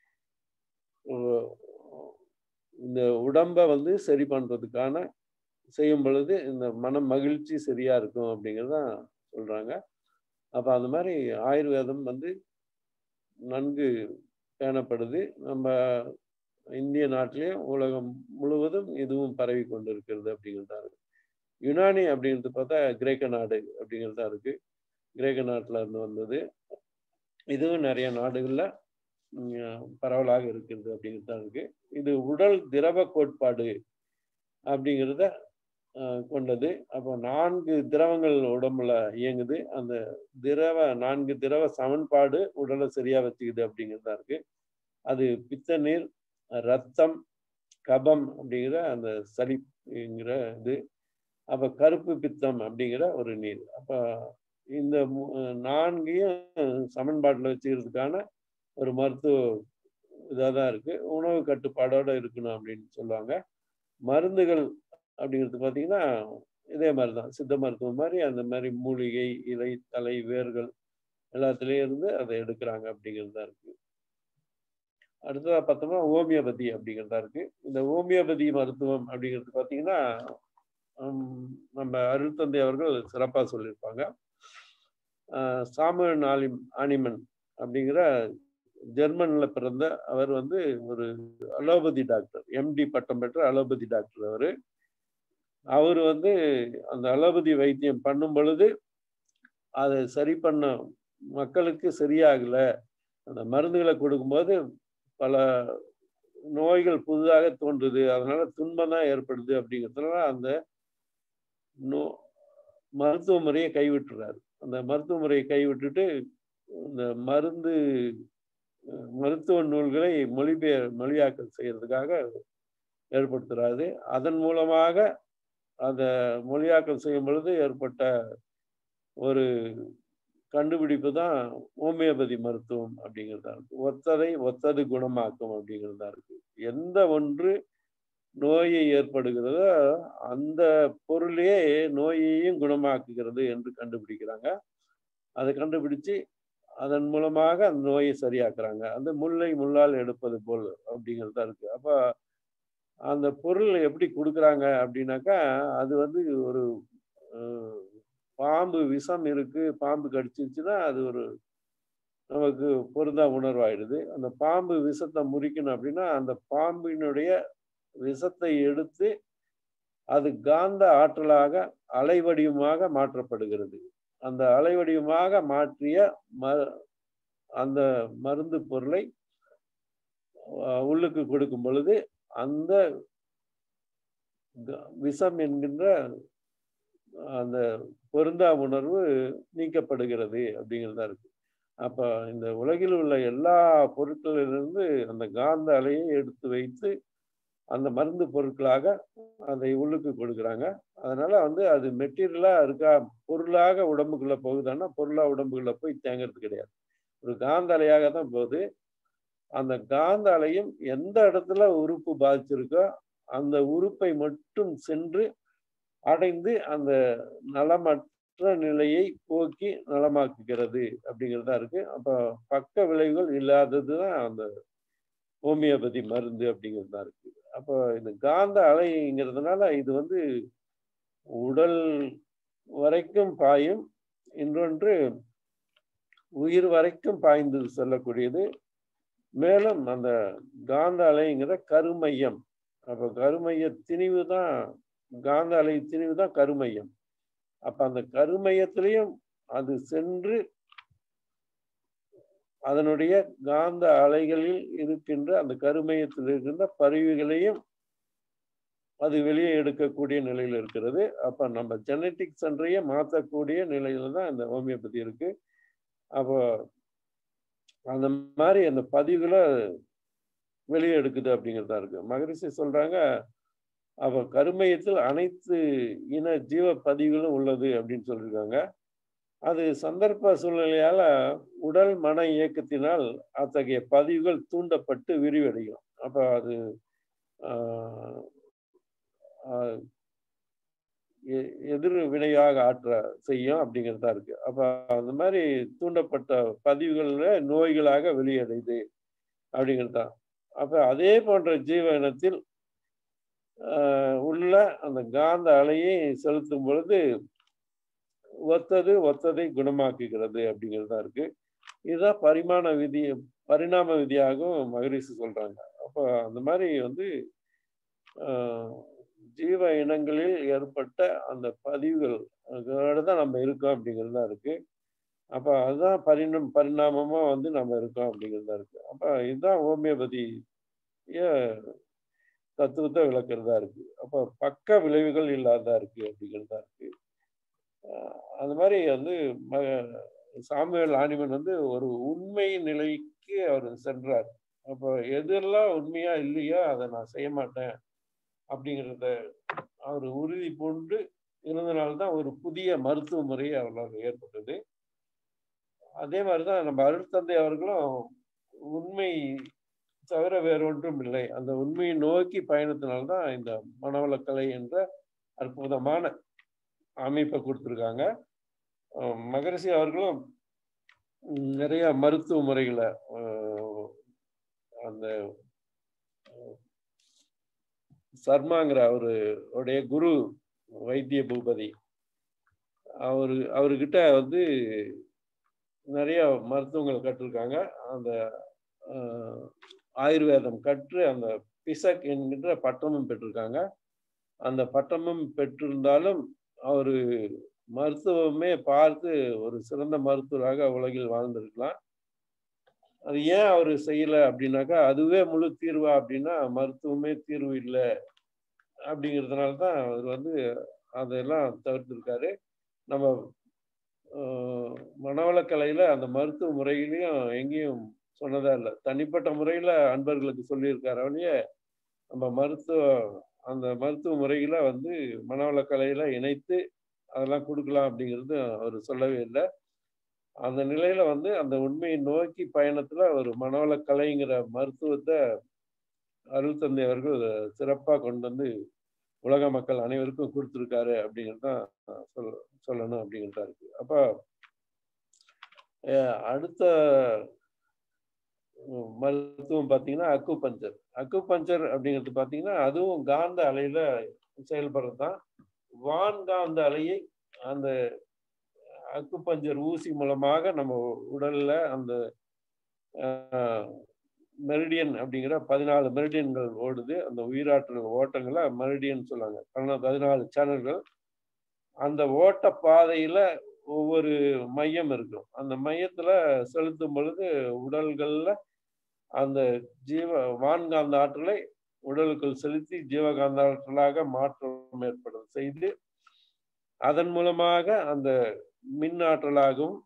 இந்த உடம்ப வந்து சரி பண்றதுக்கான செய்யும் பொழுது இந்த மன மகிழ்ச்சி சரியா இருக்கும் அப்படிங்கிறதான் சொல்றாங்க அப்ப அந்த மாதிரி ஆயுர்வேதம் வந்து நன்கு பேணப்படுது நம்ம இந்திய நாட்டிலேயும் உலகம் முழுவதும் இதுவும் பரவி கொண்டு இருக்கிறது அப்படிங்கிறதா இருக்கு யுனானி அப்படிங்கிறது பார்த்தா கிரேக்க நாடு அப்படிங்கிறதா இருக்கு கிரேக்க நாட்டுல இருந்து வந்தது இதுவும் நிறைய நாடுகள்ல பரவலாக இருக்கிறது அப்படிங்கிறது தான் இருக்கு இது உடல் திரவ கோட்பாடு அப்படிங்கிறத அஹ், கொண்டது அப்போ நான்கு திரவங்கள் உடம்புல இயங்குது அந்த திரவ நான்கு திரவ சமன்பாடு உடலை சரியா வச்சுக்குது அப்படிங்கிறதா இருக்கு அது பித்த நீர் ரத்தம் கபம் அப்படிங்கிற அந்த சளிங்கிற இது அப்ப கருப்பு பித்தம் அப்படிங்கிற ஒரு நீர் அப்ப இந்த மு- நான்கையும் சமன்பாட்டில் வச்சுக்கிறதுக்கான ஒரு மருத்துவ இதாக தான் இருக்கு உணவு கட்டுப்பாடோட இருக்கணும் அப்படின்னு சொல்லுவாங்க மருந்துகள் அப்படிங்கிறது பார்த்தீங்கன்னா இதே மாதிரி தான் சித்த மருத்துவம் மாதிரி அந்த மாதிரி மூலிகை இலை தலை வேர்கள் எல்லாத்துலேயும் இருந்து அதை எடுக்கிறாங்க அப்படிங்கிறது தான் இருக்கு அடுத்ததா பார்த்தோம்னா ஹோமியோபதி அப்படிங்கிறதா இருக்கு இந்த ஹோமியோபதி மருத்துவம் அப்படிங்கிறது பார்த்தீங்கன்னா ஹம், நம்ம அருள் தந்தை அவர்கள் சிறப்பாக சொல்லியிருப்பாங்க ஆஹ் சாமுவேல் ஆலிம் ஆனிமன் அப்படிங்கிற ஜெர்மன்ல பிறந்த அவர் வந்து ஒரு அலோபதி டாக்டர் எம்டி பட்டம் பெற்ற அலோபதி டாக்டர் அவர் அவர் வந்து அந்த அலோபதி வைத்தியம் பண்ணும் பொழுது அதை சரி பண்ண மக்களுக்கு சரியாகல அந்த மருந்துகளை கொடுக்கும்போது பல நோய்கள் புதிதாக தோன்றுது அதனால துன்பம் தான் ஏற்படுது அப்படிங்கிறதுனால அந்த நோ மருத்துவ முறையை கைவிட்டுறாரு அந்த மருத்துவ முறையை கைவிட்டுட்டு இந்த மருந்து அஹ், மருத்துவ நூல்களை மொழிபெயர் மொழியாக்கல் செய்யறதுக்காக ஏற்படுத்துறாரு அதன் மூலமாக அதை மொழியாக்கல் செய்யும் பொழுது ஏற்பட்ட ஒரு கண்டுபிடிப்பு தான் ஹோமியோபதி மருத்துவம் அப்படிங்கிறதா இருக்கு ஒத்ததை ஒத்தது குணமாக்கும் அப்படிங்கிறதா இருக்கு எந்த ஒன்று நோயை ஏற்படுகிறதோ அந்த பொருளையே நோயையும் குணமாக்குகிறது என்று கண்டுபிடிக்கிறாங்க அதை கண்டுபிடிச்சு அதன் மூலமாக அந்த நோயை சரியாக்குறாங்க அந்த முல்லை முள்ளால் எடுப்பது போல் அப்படிங்கிறதா இருக்கு அப்ப அந்த பொருள் எப்படி கொடுக்குறாங்க அப்படின்னாக்கா அது வந்து ஒரு அஹ், பாம்பு விஷம் இருக்கு பாம்பு கடிச்சிருச்சுன்னா அது ஒரு நமக்கு பொருந்தா உணர்வாயிடுது அந்த பாம்பு விஷத்தை முறிக்கணும் அப்படின்னா அந்த பாம்பினுடைய விஷத்தை எடுத்து அது காந்த ஆற்றலாக அலைவடிவமாக மாற்றப்படுகிறது அந்த அலைவடிவமாக மாற்றிய ம அந்த மருந்து பொருளை அஹ், உள்ளுக்கு கொடுக்கும் பொழுது அந்த க- விஷம் என்கின்ற அந்த பொருந்தா உணர்வு நீக்கப்படுகிறது அப்படிங்கிறதா இருக்கு அப்ப இந்த உலகில் உள்ள எல்லா பொருட்களிலிருந்து அந்த காந்த அலையை எடுத்து வைத்து அந்த மருந்து பொருட்களாக அதை உள்ளுக்கு கொடுக்குறாங்க அதனால வந்து அது மெட்டீரியலா இருக்கா பொருளாக உடம்புக்குள்ள போகுதான்னா பொருளா உடம்புக்குள்ள போய் தேங்கிறது கிடையாது ஒரு காந்த அலையாக தான் போகுது அந்த காந்த அலையும் எந்த இடத்துல உறுப்பு பாதிச்சிருக்கோ அந்த உறுப்பை மட்டும் சென்று அடைந்து அந்த நலமற்ற நிலையை போக்கி நலமாக்குகிறது அப்படிங்கிறதா இருக்கு அப்போ பக்க விளைவுகள் இல்லாதது தான் அந்த ஹோமியோபதி மருந்து அப்படிங்கிறது தான் இருக்கு அப்போ இந்த காந்த அலைங்கிறதுனால இது வந்து உடல் வரைக்கும் பாயும் இன்னொன்று உயிர் வரைக்கும் பாய்ந்து செல்லக்கூடியது மேலும் அந்த காந்த அலைங்கிற கருமையம் அப்போ கருமைய திணிவு தான் காந்த அலை திணிவு தான் கருமையம் அப்ப அந்த கருமையத்திலையும் அது சென்று அதனுடைய காந்த அலைகளில் இருக்கின்ற அந்த கருமையத்தில் இருக்கின்ற பருவிகளையும் அது வெளியே எடுக்கக்கூடிய நிலையில் இருக்கிறது அப்ப நம்ம ஜெனட்டிக் சென்றையே மாற்றக்கூடிய நிலையில தான் இந்த ஹோமியோபதி இருக்கு அப்போ அந்த மாதிரி அந்த பதிவுகளை வெளியே எடுக்குது அப்படிங்கிறதா இருக்கு மகரிஷி சொல்றாங்க அப்ப கருமையத்தில் அனைத்து இன ஜீவ பதிவுகளும் உள்ளது அப்படின்னு சொல்லியிருக்காங்க அது சந்தர்ப்ப சூழ்நிலையால உடல் மன இயக்கத்தினால் அத்தகைய பதிவுகள் தூண்டப்பட்டு விரிவடையும் அப்ப அது ஆஹ், ஆஹ், எ- எதிர் வினையாக ஆற்ற செய்யும் அப்படிங்கிறதா இருக்கு அப்ப அந்த மாதிரி தூண்டப்பட்ட பதிவுகள்ல நோய்களாக வெளியடையுது அப்படிங்கிறது தான் அப்ப அதே போன்ற ஜீவ இனத்தில் ஆஹ், உள்ள அந்த காந்த அலையை செலுத்தும் பொழுது ஒத்தது ஒத்ததை குணமாக்குகிறது அப்படிங்கிறது தான் இருக்கு இதுதான் பரிமாண விதி பரிணாம விதியாகவும் மகரிஷி சொல்றாங்க அப்போ அந்த மாதிரி வந்து ஆஹ், ஜீவ இனங்களில் ஏற்பட்ட அந்த பதிவுகள் அதோட தான் நம்ம இருக்கோம் அப்படிங்கிறது தான் இருக்கு அப்ப அதுதான் பரிணம் பரிணாமமா வந்து நம்ம இருக்கோம் அப்படிங்கிறது தான் இருக்கு அப்ப இதுதான் ஹோமியோபதி தத்துவத்தை விளக்குறதா இருக்கு அப்போ பக்க விளைவுகள் இல்லாததா இருக்கு அப்படிங்கிறதா இருக்கு அஹ் அந்த மாதிரி வந்து ம- சாமுவேல் ஆனிமன் வந்து ஒரு உண்மை நிலைக்கு அவர் சென்றார் அப்போ எதெல்லாம் உண்மையா இல்லையோ அதை நான் செய்ய மாட்டேன் அப்படிங்கிறத அவர் உறுதி பூண்டு இருந்தனால்தான் ஒரு புதிய மருத்துவ முறை அவர்களால் ஏற்பட்டது அதே மாதிரிதான் நம்ம அருட்தந்தை அவர்களும் உண்மை தவிர வேற ஒன்றும் இல்லை அந்த உண்மையை நோக்கி பயணத்தினால்தான் இந்த மனவளக்கலை என்ற அற்புதமான அமைப்பை கொடுத்துருக்காங்க அஹ் மகரிஷி அவர்களும் உம், நிறைய மருத்துவ முறைகளை அஹ், அந்த அஹ், சர்மாங்கிற அவரு உடைய குரு வைத்திய பூபதி அவரு அவர்கிட்ட வந்து நிறைய மருத்துவங்கள் கற்றிருக்காங்க அந்த அஹ், ஆயுர்வேதம் கற்று அந்த பிசக் என்கின்ற பட்டமும் பெற்றிருக்காங்க அந்த பட்டமும் பெற்றிருந்தாலும் அவரு மருத்துவமே பார்த்து ஒரு சிறந்த மருத்துவராக உலகில் வாழ்ந்திருக்கலாம் அது ஏன் அவர் செய்யல அப்படின்னாக்கா அதுவே முழு தீர்வா அப்படின்னா மருத்துவமே தீர்வு இல்லை அப்படிங்கிறதுனால தான் அவர் வந்து அதெல்லாம் தவிர்த்திருக்காரு நம்ம ஆஹ், மனவளக்கலையில அந்த மருத்துவ முறையிலையும் எங்கேயும் சொன்னதா இல்லை தனிப்பட்ட முறையில அன்பர்களுக்கு சொல்லியிருக்காரு அவனையே நம்ம மருத்துவ அந்த மருத்துவ முறையில வந்து மனவளக்கலையில இணைத்து அதெல்லாம் கொடுக்கலாம் அப்படிங்கிறது அவர் சொல்லவே இல்லை அந்த நிலையில வந்து அந்த உண்மையை நோக்கி பயணத்துல ஒரு மனவளக்கலைங்கிற மருத்துவத்தை அருள் தந்தை அவர்கள் சிறப்பா கொண்டு வந்து உலக மக்கள் அனைவருக்கும் கொடுத்துருக்காரு அப்படிங்கிறது தான் சொல் சொல்லணும் அப்படிங்கிறதா இருக்கு அப்ப அஹ் அடுத்த உம், மருத்துவம் பார்த்தீங்கன்னா அக்கு பஞ்சர் அக்கு பஞ்சர் அப்படிங்கிறது பார்த்தீங்கன்னா அதுவும் காந்த அலையில செயல்படுறது தான் வான் காந்த அலையை அந்த அக்குப்பஞ்சர் ஊசி மூலமாக நம்ம உடல்ல அந்த மெரிடியன் அப்படிங்கிற பதினாலு மெரிடியன்கள் ஓடுது அந்த உயிராற்றல் ஓட்டங்களை மெரிடியன் சொல்லுவாங்க பதினா- பதினாலு சேனல்கள் அந்த ஓட்ட பாதையில ஒவ்வொரு மையம் இருக்கும் அந்த மையத்துல செலுத்தும் பொழுது உடல்கள்ல அந்த ஜீவ வான்காந்த ஆற்றலை உடலுக்குள் செலுத்தி ஜீவகாந்த ஆற்றலாக மாற்றம் ஏற்படும் செய்து அதன் மூலமாக அந்த மின் ஆற்றலாகவும்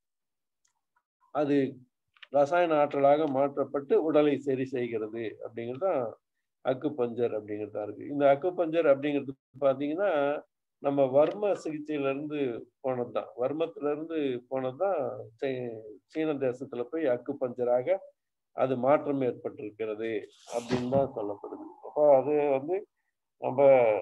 அது ரசாயன ஆற்றலாக மாற்றப்பட்டு உடலை சரி செய்கிறது அப்படிங்கிறது தான் அக்குப்பஞ்சர் அப்படிங்கிறதா இருக்கு இந்த அக்குப்பஞ்சர் அப்படிங்கிறது பார்த்தீங்கன்னா நம்ம வர்ம சிகிச்சையில இருந்து போனதுதான் வர்மத்துல இருந்து போனதுதான் சீ- சீன தேசத்துல போய் அக்குப்பஞ்சராக அது மாற்றம் ஏற்பட்டிருக்கிறது அப்படின்னு தான் சொல்லப்படுது அப்போ அது வந்து நம்ம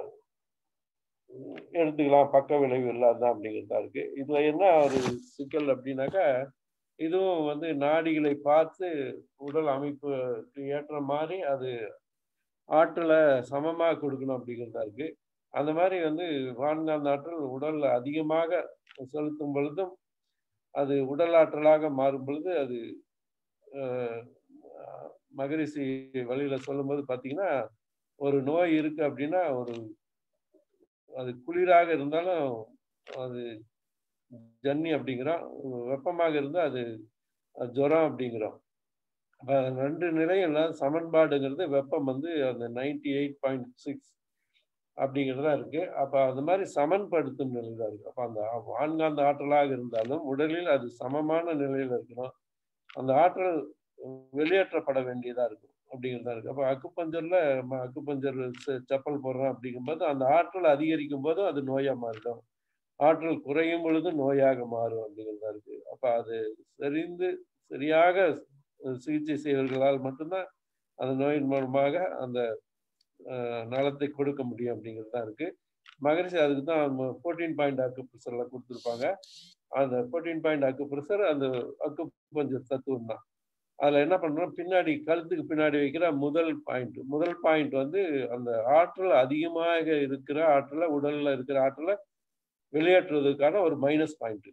எடுத்துக்கலாம் பக்க விளைவு இல்லாதான் அப்படிங்கிறதா இருக்கு இதுல என்ன ஒரு சிக்கல் அப்படின்னாக்கா இதுவும் வந்து நாடிகளை பார்த்து உடல் அமைப்புக்கு ஏற்ற மாதிரி அது ஆற்றலை சமமா கொடுக்கணும் அப்படிங்கிறதா இருக்கு அந்த மாதிரி வந்து வான்காந்த ஆற்றல் உடல்ல அதிகமாக செலுத்தும் பொழுதும் அது உடல் ஆற்றலாக மாறும் பொழுது அது அஹ், மகரிஷி வழியில சொல்லும்போது பார்த்தீங்கன்னா ஒரு நோய் இருக்கு அப்படின்னா ஒரு அது குளிராக இருந்தாலும் அது ஜன்னி அப்படிங்கிறோம் வெப்பமாக இருந்தால் அது அது ஜுரம் அப்படிங்கிறோம் அப்ப ரெண்டு நிலையில் சமன்பாடுங்கிறது வெப்பம் வந்து அந்த நைன்டி எயிட் பாயிண்ட் சிக்ஸ் அப்படிங்கிறதா இருக்கு அப்ப அந்த மாதிரி சமன்படுத்தும் நிலை தான் இருக்கு அப்ப அந்த வான்காந்த ஆற்றலாக இருந்தாலும் உடலில் அது சமமான நிலையில இருக்கணும் அந்த ஆற்றல் வெளியேற்றப்பட வேண்டியதா இருக்கும் அப்படிங்கிறதா இருக்கு அப்ப அக்குப்பஞ்சர்ல நம்ம அக்குப்பஞ்சர் செ- செப்பல் போடுறோம் அப்படிங்கும்போது அந்த ஆற்றல் அதிகரிக்கும் போது அது நோயா மாறிடும் ஆற்றல் குறையும் பொழுது நோயாக மாறும் அப்படிங்கிறதா இருக்கு அப்ப அது தெரிந்து சரியாக சிகிச்சை செய்வர்களால் மட்டும்தான் அந்த நோயின் மூலமாக அந்த அஹ், நலத்தை கொடுக்க முடியும் அப்படிங்கிறது தான் இருக்கு மகரிஷி அதுக்கு தான் ஃபோர்டீன் பாயிண்ட் அக்கு ப்ரெஷர்ல கொடுத்துருப்பாங்க அந்த ஃபோர்டீன் பாயிண்ட் அக்கு ப்ரெஷர் அந்த அக்கு பஞ்சர் தத்துவம் தான் அதுல என்ன பண்றோம் பின்னாடி கழுத்துக்கு பின்னாடி வைக்கிற முதல் பாயிண்ட் முதல் பாயிண்ட் வந்து அந்த ஆற்றல் அதிகமாக இருக்கிற ஆற்றலை உடல்ல இருக்கிற ஆற்றலை வெளியேற்றுவதற்கான ஒரு மைனஸ் பாயிண்ட்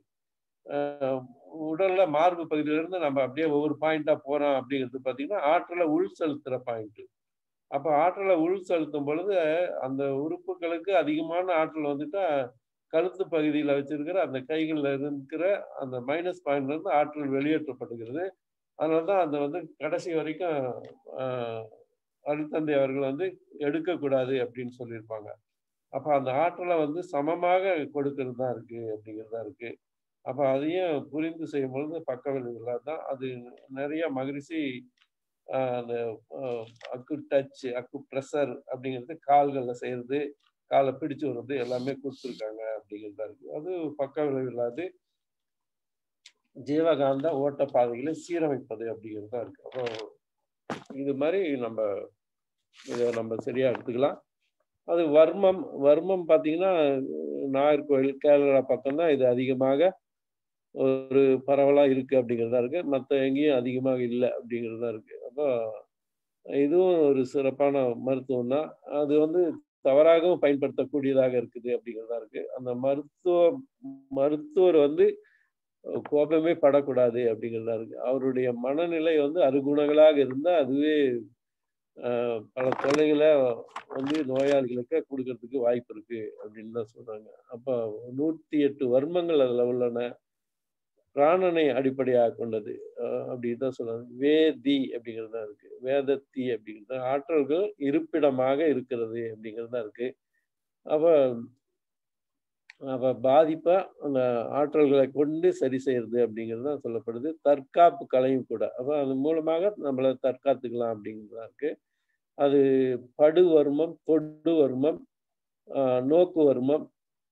உடல்ல மார்பு பகுதியில இருந்து நம்ம அப்படியே ஒவ்வொரு பாயிண்டா போறோம் அப்படிங்கிறது பாத்தீங்கன்னா ஆற்றலை உள் செலுத்துற பாயிண்ட் அப்ப ஆற்றலை உள் செலுத்தும் பொழுது அந்த உறுப்புகளுக்கு அதிகமான ஆற்றல் வந்துட்டா கழுத்து பகுதியில வச்சிருக்கிற அந்த கைகள்ல இருக்கிற அந்த மைனஸ் பாயிண்ட்ல இருந்து ஆற்றல் வெளியேற்றப்படுகிறது அதனாலதான் அந்த வந்து கடைசி வரைக்கும் ஆஹ், அருத்தந்தை அவர்கள் வந்து எடுக்கக்கூடாது அப்படின்னு சொல்லியிருப்பாங்க அப்ப அந்த ஆற்றலை வந்து சமமாக கொடுக்கறது தான் இருக்கு அப்படிங்கிறதா இருக்கு அப்ப அதையும் புரிந்து செய்யும் பொழுது பக்க விளைவுகளாக தான் அது நிறைய மகிழ்ச்சி அந்த அக்கு டச் அக்கு ப்ரெஷர் அப்படிங்கிறது கால்களில் செய்யறது காலை பிடிச்சு வர்றது எல்லாமே கொடுத்துருக்காங்க அப்படிங்கிறதா இருக்கு அது பக்க விளைவில்லாது ஜீவகாந்த ஓட்ட பாதைகளை சீரமைப்பது அப்படிங்கிறது தான் இருக்கு அப்போ இது மாதிரி நம்ம இதை நம்ம சரியா எடுத்துக்கலாம் அது வர்மம் வர்மம் பார்த்தீங்கன்னா நாகர்கோவில் கேரளா பக்கம் தான் இது அதிகமாக ஒரு பரவலா இருக்கு அப்படிங்கிறதா இருக்கு மற்ற எங்கேயும் அதிகமாக இல்லை அப்படிங்கிறதா இருக்கு அப்போ இதுவும் ஒரு சிறப்பான மருத்துவம் தான் அது வந்து தவறாகவும் பயன்படுத்தக்கூடியதாக இருக்குது அப்படிங்கிறதா இருக்கு அந்த மருத்துவ மருத்துவர் வந்து கோபமே படக்கூடாது அப்படிங்கிறதா இருக்கு அவருடைய மனநிலை வந்து அருகுணங்களாக இருந்தால் அதுவே பல தொல்லைகளை வந்து நோயாளிகளுக்கு கொடுக்கறதுக்கு வாய்ப்பு இருக்கு அப்படின்னு தான் சொல்றாங்க அப்போ நூத்தி எட்டு வர்மங்கள் அதுல உள்ளன பிராணனை அடிப்படையாக கொண்டது அப்படின்னு தான் சொல்றாங்க வேதி அப்படிங்கிறது தான் இருக்கு வேதத்தி அப்படிங்கிறது ஆற்றல்கள் இருப்பிடமாக இருக்கிறது அப்படிங்கிறது தான் இருக்கு அப்ப அப்ப பாதிப்பா அந்த ஆற்றல்களை கொண்டு சரி செய்யறது அப்படிங்கிறது தான் சொல்லப்படுது தற்காப்பு கலையும் கூட அப்ப அது மூலமாக நம்மளை தற்காத்துக்கலாம் அப்படிங்கிறது தான் இருக்கு அது படு வர்மம் தொடு வர்மம் நோக்கு வர்மம்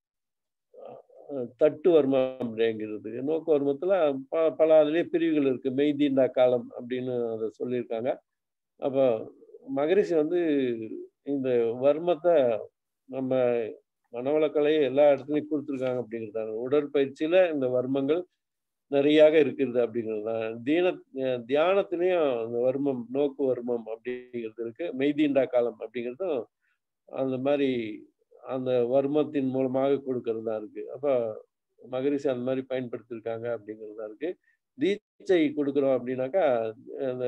தட்டு வர்மம் அப்படிங்கிறது நோக்கு வர்மத்துல ப பல அதுலேயே பிரிவுகள் இருக்கு மெய்தீண்டா காலம் அப்படின்னு அதை சொல்லியிருக்காங்க அப்போ மகரிஷி வந்து இந்த வர்மத்தை நம்ம மனவளக்கலையை எல்லா இடத்துலையும் கொடுத்துருக்காங்க அப்படிங்கிறதாங்க உடற்பயிற்சியில இந்த வர்மங்கள் நிறையாக இருக்கிறது அப்படிங்கிறது தான் தீன தியானத்திலையும் அந்த வர்மம் நோக்கு வர்மம் அப்படிங்கிறது இருக்கு மெய்தீண்டா காலம் அப்படிங்கிறதும் அந்த மாதிரி அந்த வர்மத்தின் மூலமாக கொடுக்கறதா இருக்கு அப்ப மகரிஷி அந்த மாதிரி பயன்படுத்தியிருக்காங்க அப்படிங்கிறதா இருக்கு தீட்சை கொடுக்குறோம் அப்படின்னாக்கா அந்த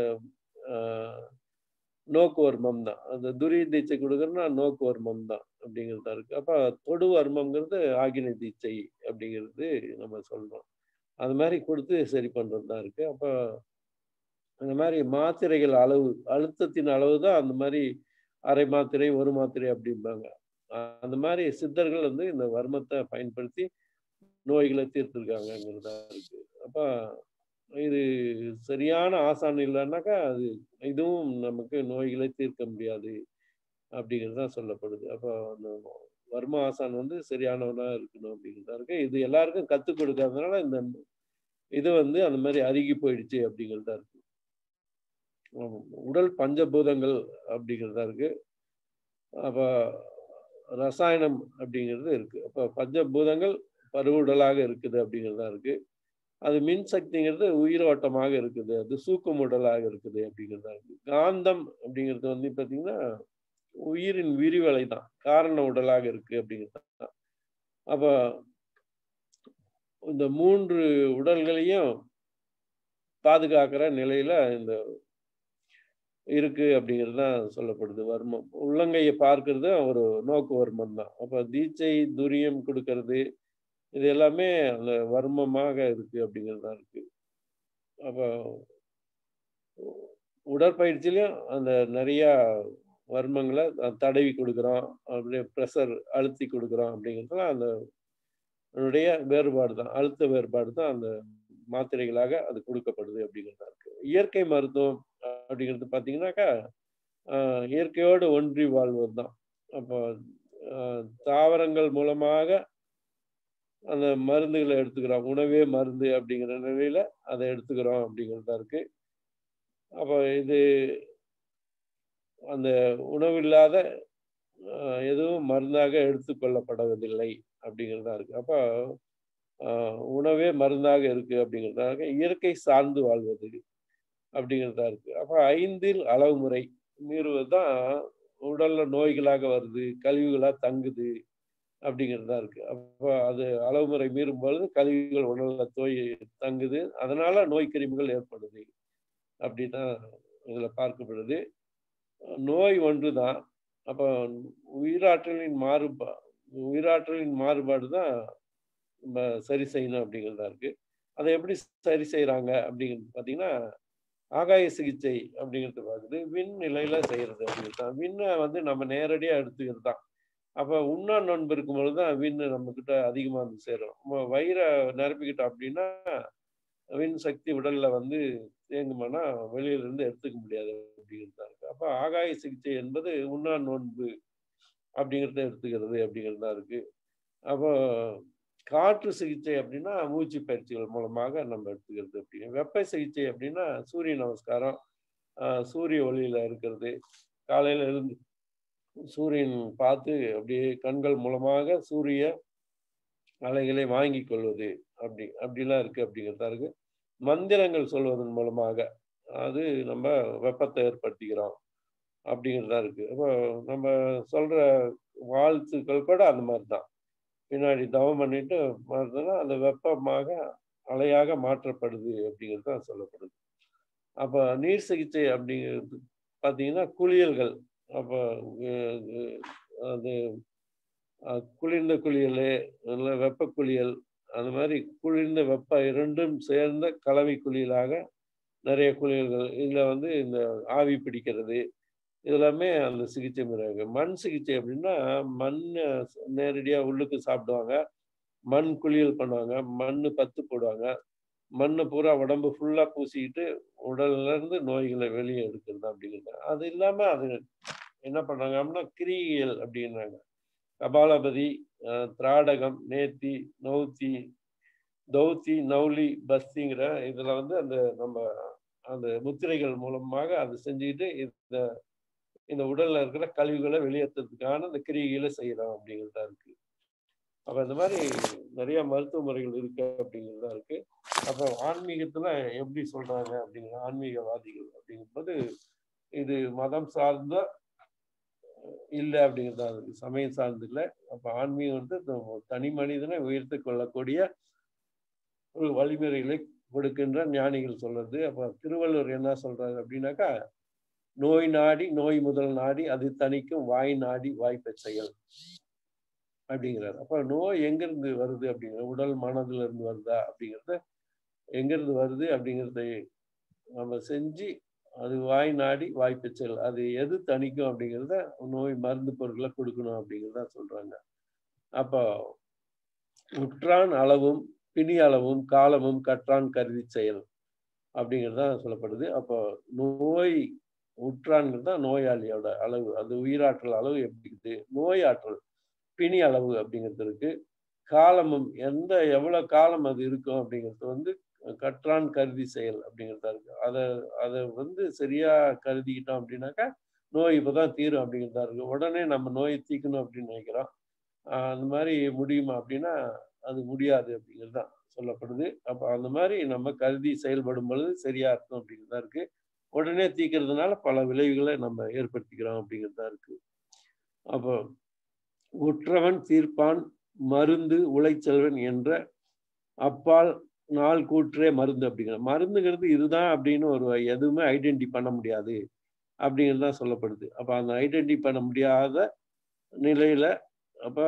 நோக்கு வர்மம் தான் அந்த துரிய தீட்சை கொடுக்குறோம்னா நோக்கு வர்மம் தான் அப்படிங்கிறதா இருக்கு அப்ப தொடு வர்மங்கிறது ஆகின தீட்சை அப்படிங்கிறது நம்ம சொல்றோம் அது மாதிரி கொடுத்து சரி பண்றது தான் இருக்கு அப்ப அந்த மாதிரி மாத்திரைகள் அளவு அழுத்தத்தின் அளவு தான் அந்த மாதிரி அரை மாத்திரை ஒரு மாத்திரை அப்படிம்பாங்க அந்த மாதிரி சித்தர்கள் வந்து இந்த வர்மத்தை பயன்படுத்தி நோய்களை தீர்த்திருக்காங்கிறதா இருக்கு அப்ப இது சரியான ஆசான் இல்லைன்னாக்கா அது இதுவும் நமக்கு நோய்களை தீர்க்க முடியாது அப்படிங்கிறது தான் சொல்லப்படுது அப்போ அந்த வர்ம ஆசான் வந்து சரியானவனா இருக்கணும் அப்படிங்கிறதா இருக்கு இது எல்லாருக்கும் கற்றுக் கொடுக்காதனால இந்த இது வந்து அந்த மாதிரி அருகி போயிடுச்சு அப்படிங்கிறதா இருக்கு உடல் பஞ்சபூதங்கள் அப்படிங்கிறதா இருக்கு அப்போ ரசாயனம் அப்படிங்கிறது இருக்கு அப்போ பஞ்சபூதங்கள் பருவுடலாக இருக்குது அப்படிங்கிறதா இருக்கு அது மின் சக்திங்கிறது உயிரோட்டமாக இருக்குது அது சூக்கம் உடலாக இருக்குது அப்படிங்கிறதா இருக்கு காந்தம் அப்படிங்கிறது வந்து பார்த்தீங்கன்னா உயிரின் விரிவலை தான் காரண உடலாக இருக்கு அப்படிங்கிறது தான் அப்போ இந்த மூன்று உடல்களையும் பாதுகாக்கிற நிலையில இந்த இருக்கு அப்படிங்கிறது தான் சொல்லப்படுது வர்மம் உள்ளங்கையை பார்க்கறது ஒரு நோக்கு வர்மம் தான் அப்ப தீட்சை துரியம் கொடுக்கறது இது எல்லாமே அந்த வர்மமாக இருக்கு அப்படிங்கிறது தான் இருக்கு அப்போ உடற்பயிற்சியிலையும் அந்த நிறைய வர்மங்களை தடவி கொடுக்குறோம் அப்படியே ப்ரெஷர் அழுத்தி கொடுக்குறோம் அப்படிங்கிறதுலாம் அந்த அதனுடைய வேறுபாடு தான் அழுத்த வேறுபாடு தான் அந்த மாத்திரைகளாக அது கொடுக்கப்படுது அப்படிங்கிறதா இருக்கு இயற்கை மருத்துவம் அப்படிங்கிறது பார்த்தீங்கன்னாக்கா இயற்கையோடு ஒன்றி வாழ்வது தான் அப்போ தாவரங்கள் மூலமாக அந்த மருந்துகளை எடுத்துக்கிறோம் உணவே மருந்து அப்படிங்கிற நிலையில அதை எடுத்துக்கிறோம் அப்படிங்கிறதா இருக்கு அப்போ இது அந்த உணவு இல்லாத எதுவும் மருந்தாக எடுத்துக்கொள்ளப்படுவதில்லை அப்படிங்கிறதா இருக்கு அப்போ உணவே மருந்தாக இருக்கு அப்படிங்கிறதாக இயற்கை சார்ந்து வாழ்வது அப்படிங்கிறதா இருக்கு அப்போ ஐந்தில் அளவு முறை மீறுவது தான் உடல்ல நோய்களாக வருது கழிவுகளா தங்குது அப்படிங்கிறதா இருக்கு அப்போ அது அளவு முறை மீறும் பொழுது கழிவுகள் உடல்ல தோய் தங்குது அதனால நோய் கிருமிகள் ஏற்படுது அப்படிதான் இதுல பார்க்கப்படுது நோய் ஒன்று தான் அப்போ உயிராற்றலின் மாறுபா உயிராற்றலின் மாறுபாடு தான் நம்ம சரி செய்யணும் அப்படிங்கிறதா இருக்கு அதை எப்படி சரி செய்யறாங்க அப்படிங்கிறது பார்த்தீங்கன்னா ஆகாய சிகிச்சை அப்படிங்கிறது அப்படிங்கிறது விண் நிலையில செய்யறது அப்படிங்கிறது தான் விண்ணை வந்து நம்ம நேரடியா எடுத்துக்கிறது தான் அப்ப உண்ணா நோன்பு இருக்கும் பொழுது தான் விண்ணு நம்ம கிட்ட அதிகமா வந்து சேரும் நம்ம வயிறை நிரப்பிக்கிட்டோம் அப்படின்னா விண் சக்தி உடல்ல வந்து தேங்குமானா வெளியில இருந்து எடுத்துக்க முடியாது அப்படிங்கிறது தான் இருக்கு அப்ப ஆகாய சிகிச்சை என்பது உண்ணா நோன்பு அப்படிங்கிறத எடுத்துக்கிறது அப்படிங்கிறது தான் இருக்கு அப்போ காற்று சிகிச்சை அப்படின்னா மூச்சு பயிற்சிகள் மூலமாக நம்ம எடுத்துக்கிறது அப்படின்னு வெப்ப சிகிச்சை அப்படின்னா சூரிய நமஸ்காரம் ஆஹ் சூரிய ஒளியில இருக்கிறது காலையில இருந்து சூரியன் பார்த்து அப்படியே கண்கள் மூலமாக சூரிய அலைகளை வாங்கி கொள்வது அப்படி அப்படிலாம் இருக்கு அப்படிங்கிறதா இருக்கு மந்திரங்கள் சொல்வதன் மூலமாக அது நம்ம வெப்பத்தை ஏற்படுத்திக்கிறோம் அப்படிங்கிறதா இருக்கு அப்போ நம்ம சொல்ற வாழ்த்துக்கள் கூட அந்த மாதிரி தான் பின்னாடி தவம் பண்ணிட்டு பார்த்தோன்னா அந்த வெப்பமாக அலையாக மாற்றப்படுது அப்படிங்கிறது தான் சொல்லப்படுது அப்போ நீர் சிகிச்சை அப்படிங்கிறது பார்த்தீங்கன்னா குளியல்கள் அப்போ அது அஹ், குளிர்ந்த குளியல் இல்லை வெப்ப குளியல் அந்த மாதிரி குளிர்ந்த வெப்ப இரண்டும் சேர்ந்த கலவை குளியலாக நிறைய குளியல்கள் இதில் வந்து இந்த ஆவி பிடிக்கிறது இதெல்லாமே அந்த சிகிச்சை முறை இருக்கு மண் சிகிச்சை அப்படின்னா மண் நேரடியாக உள்ளுக்கு சாப்பிடுவாங்க மண் குளியல் பண்ணுவாங்க மண் பத்து போடுவாங்க மண்ணை பூரா உடம்பு ஃபுல்லாக பூசிக்கிட்டு உடல்ல இருந்து நோய்களை வெளியே எடுக்கிறது அப்படிங்கிறது அது இல்லாமல் அது என்ன பண்ணுறாங்க அப்படின்னா கிரியல் அப்படின்றாங்க கபாலபதி அஹ், திராடகம் நேத்தி நௌத்தி தௌத்தி நௌலி பஸ்திங்கிற இதில் வந்து அந்த நம்ம அந்த முத்திரைகள் மூலமாக அதை செஞ்சுக்கிட்டு இந்த இந்த உடல்ல இருக்கிற கழிவுகளை வெளியேற்றுறதுக்கான அந்த கிரிகைகளை செய்யறோம் அப்படிங்கிறதா இருக்கு அப்ப இந்த மாதிரி நிறைய மருத்துவ முறைகள் இருக்கு அப்படிங்கிறதா இருக்கு அப்போ ஆன்மீகத்துல எப்படி சொல்றாங்க அப்படிங்கிற ஆன்மீகவாதிகள் அப்படிங்கும்போது இது மதம் சார்ந்த இல்லை அப்படிங்கிறதா இருக்கு சமயம் சார்ந்து இல்லை அப்ப ஆன்மீகம் வந்து நம்ம தனி மனிதனை உயர்த்து கொள்ளக்கூடிய ஒரு வழிமுறைகளை கொடுக்கின்ற ஞானிகள் சொல்றது அப்ப திருவள்ளுவர் என்ன சொல்றாரு அப்படின்னாக்கா நோய் நாடி நோய் முதல் நாடி அது தணிக்கும் வாய் நாடி வாய்ப்பை செயல் அப்படிங்கிறார் அப்ப நோய் எங்கிருந்து வருது அப்படிங்கிற உடல் மனதுல இருந்து வருதா அப்படிங்கிறத எங்கிருந்து வருது அப்படிங்கிறத நம்ம செஞ்சு அது வாய் நாடி வாய்ப்பை செயல் அது எது தணிக்கும் அப்படிங்கிறத நோய் மருந்து பொருட்களை கொடுக்கணும் அப்படிங்கிறத சொல்றாங்க அப்போ உற்றான் அளவும் பிணி அளவும் காலமும் கற்றான் கருதி செயல் அப்படிங்கிறது தான் சொல்லப்படுது அப்போ நோய் உற்றான்கிறது தான் நோயாளியோட அளவு அது உயிராற்றல் அளவு எப்படி இருக்குது நோய் ஆற்றல் பிணி அளவு அப்படிங்கிறது இருக்கு காலமும் எந்த எவ்வளவு காலம் அது இருக்கும் அப்படிங்கிறது வந்து கற்றான் கருதி செயல் அப்படிங்கிறதா இருக்கு அதை அதை வந்து சரியா கருதிக்கிட்டோம் அப்படின்னாக்கா நோய் இப்போதான் தீரும் அப்படிங்கிறதா இருக்கு உடனே நம்ம நோயை தீக்கணும் அப்படின்னு நினைக்கிறோம் ஆஹ் அந்த மாதிரி முடியுமா அப்படின்னா அது முடியாது அப்படிங்கிறது தான் சொல்லப்படுது அப்போ அந்த மாதிரி நம்ம கருதி செயல்படும் பொழுது சரியா இருக்கும் அப்படிங்கிறதா இருக்கு உடனே தீக்கிறதுனால பல விளைவுகளை நம்ம ஏற்படுத்திக்கிறோம் அப்படிங்கிறதா இருக்கு அப்போ உற்றவன் தீர்ப்பான் மருந்து உழைச்செல்வன் என்ற அப்பால் நாள் கூற்றே மருந்து அப்படிங்கிற மருந்துங்கிறது இதுதான் அப்படின்னு ஒரு எதுவுமே ஐடென்டி பண்ண முடியாது அப்படிங்கிறது தான் சொல்லப்படுது அப்போ அந்த ஐடென்டி பண்ண முடியாத நிலையில அப்போ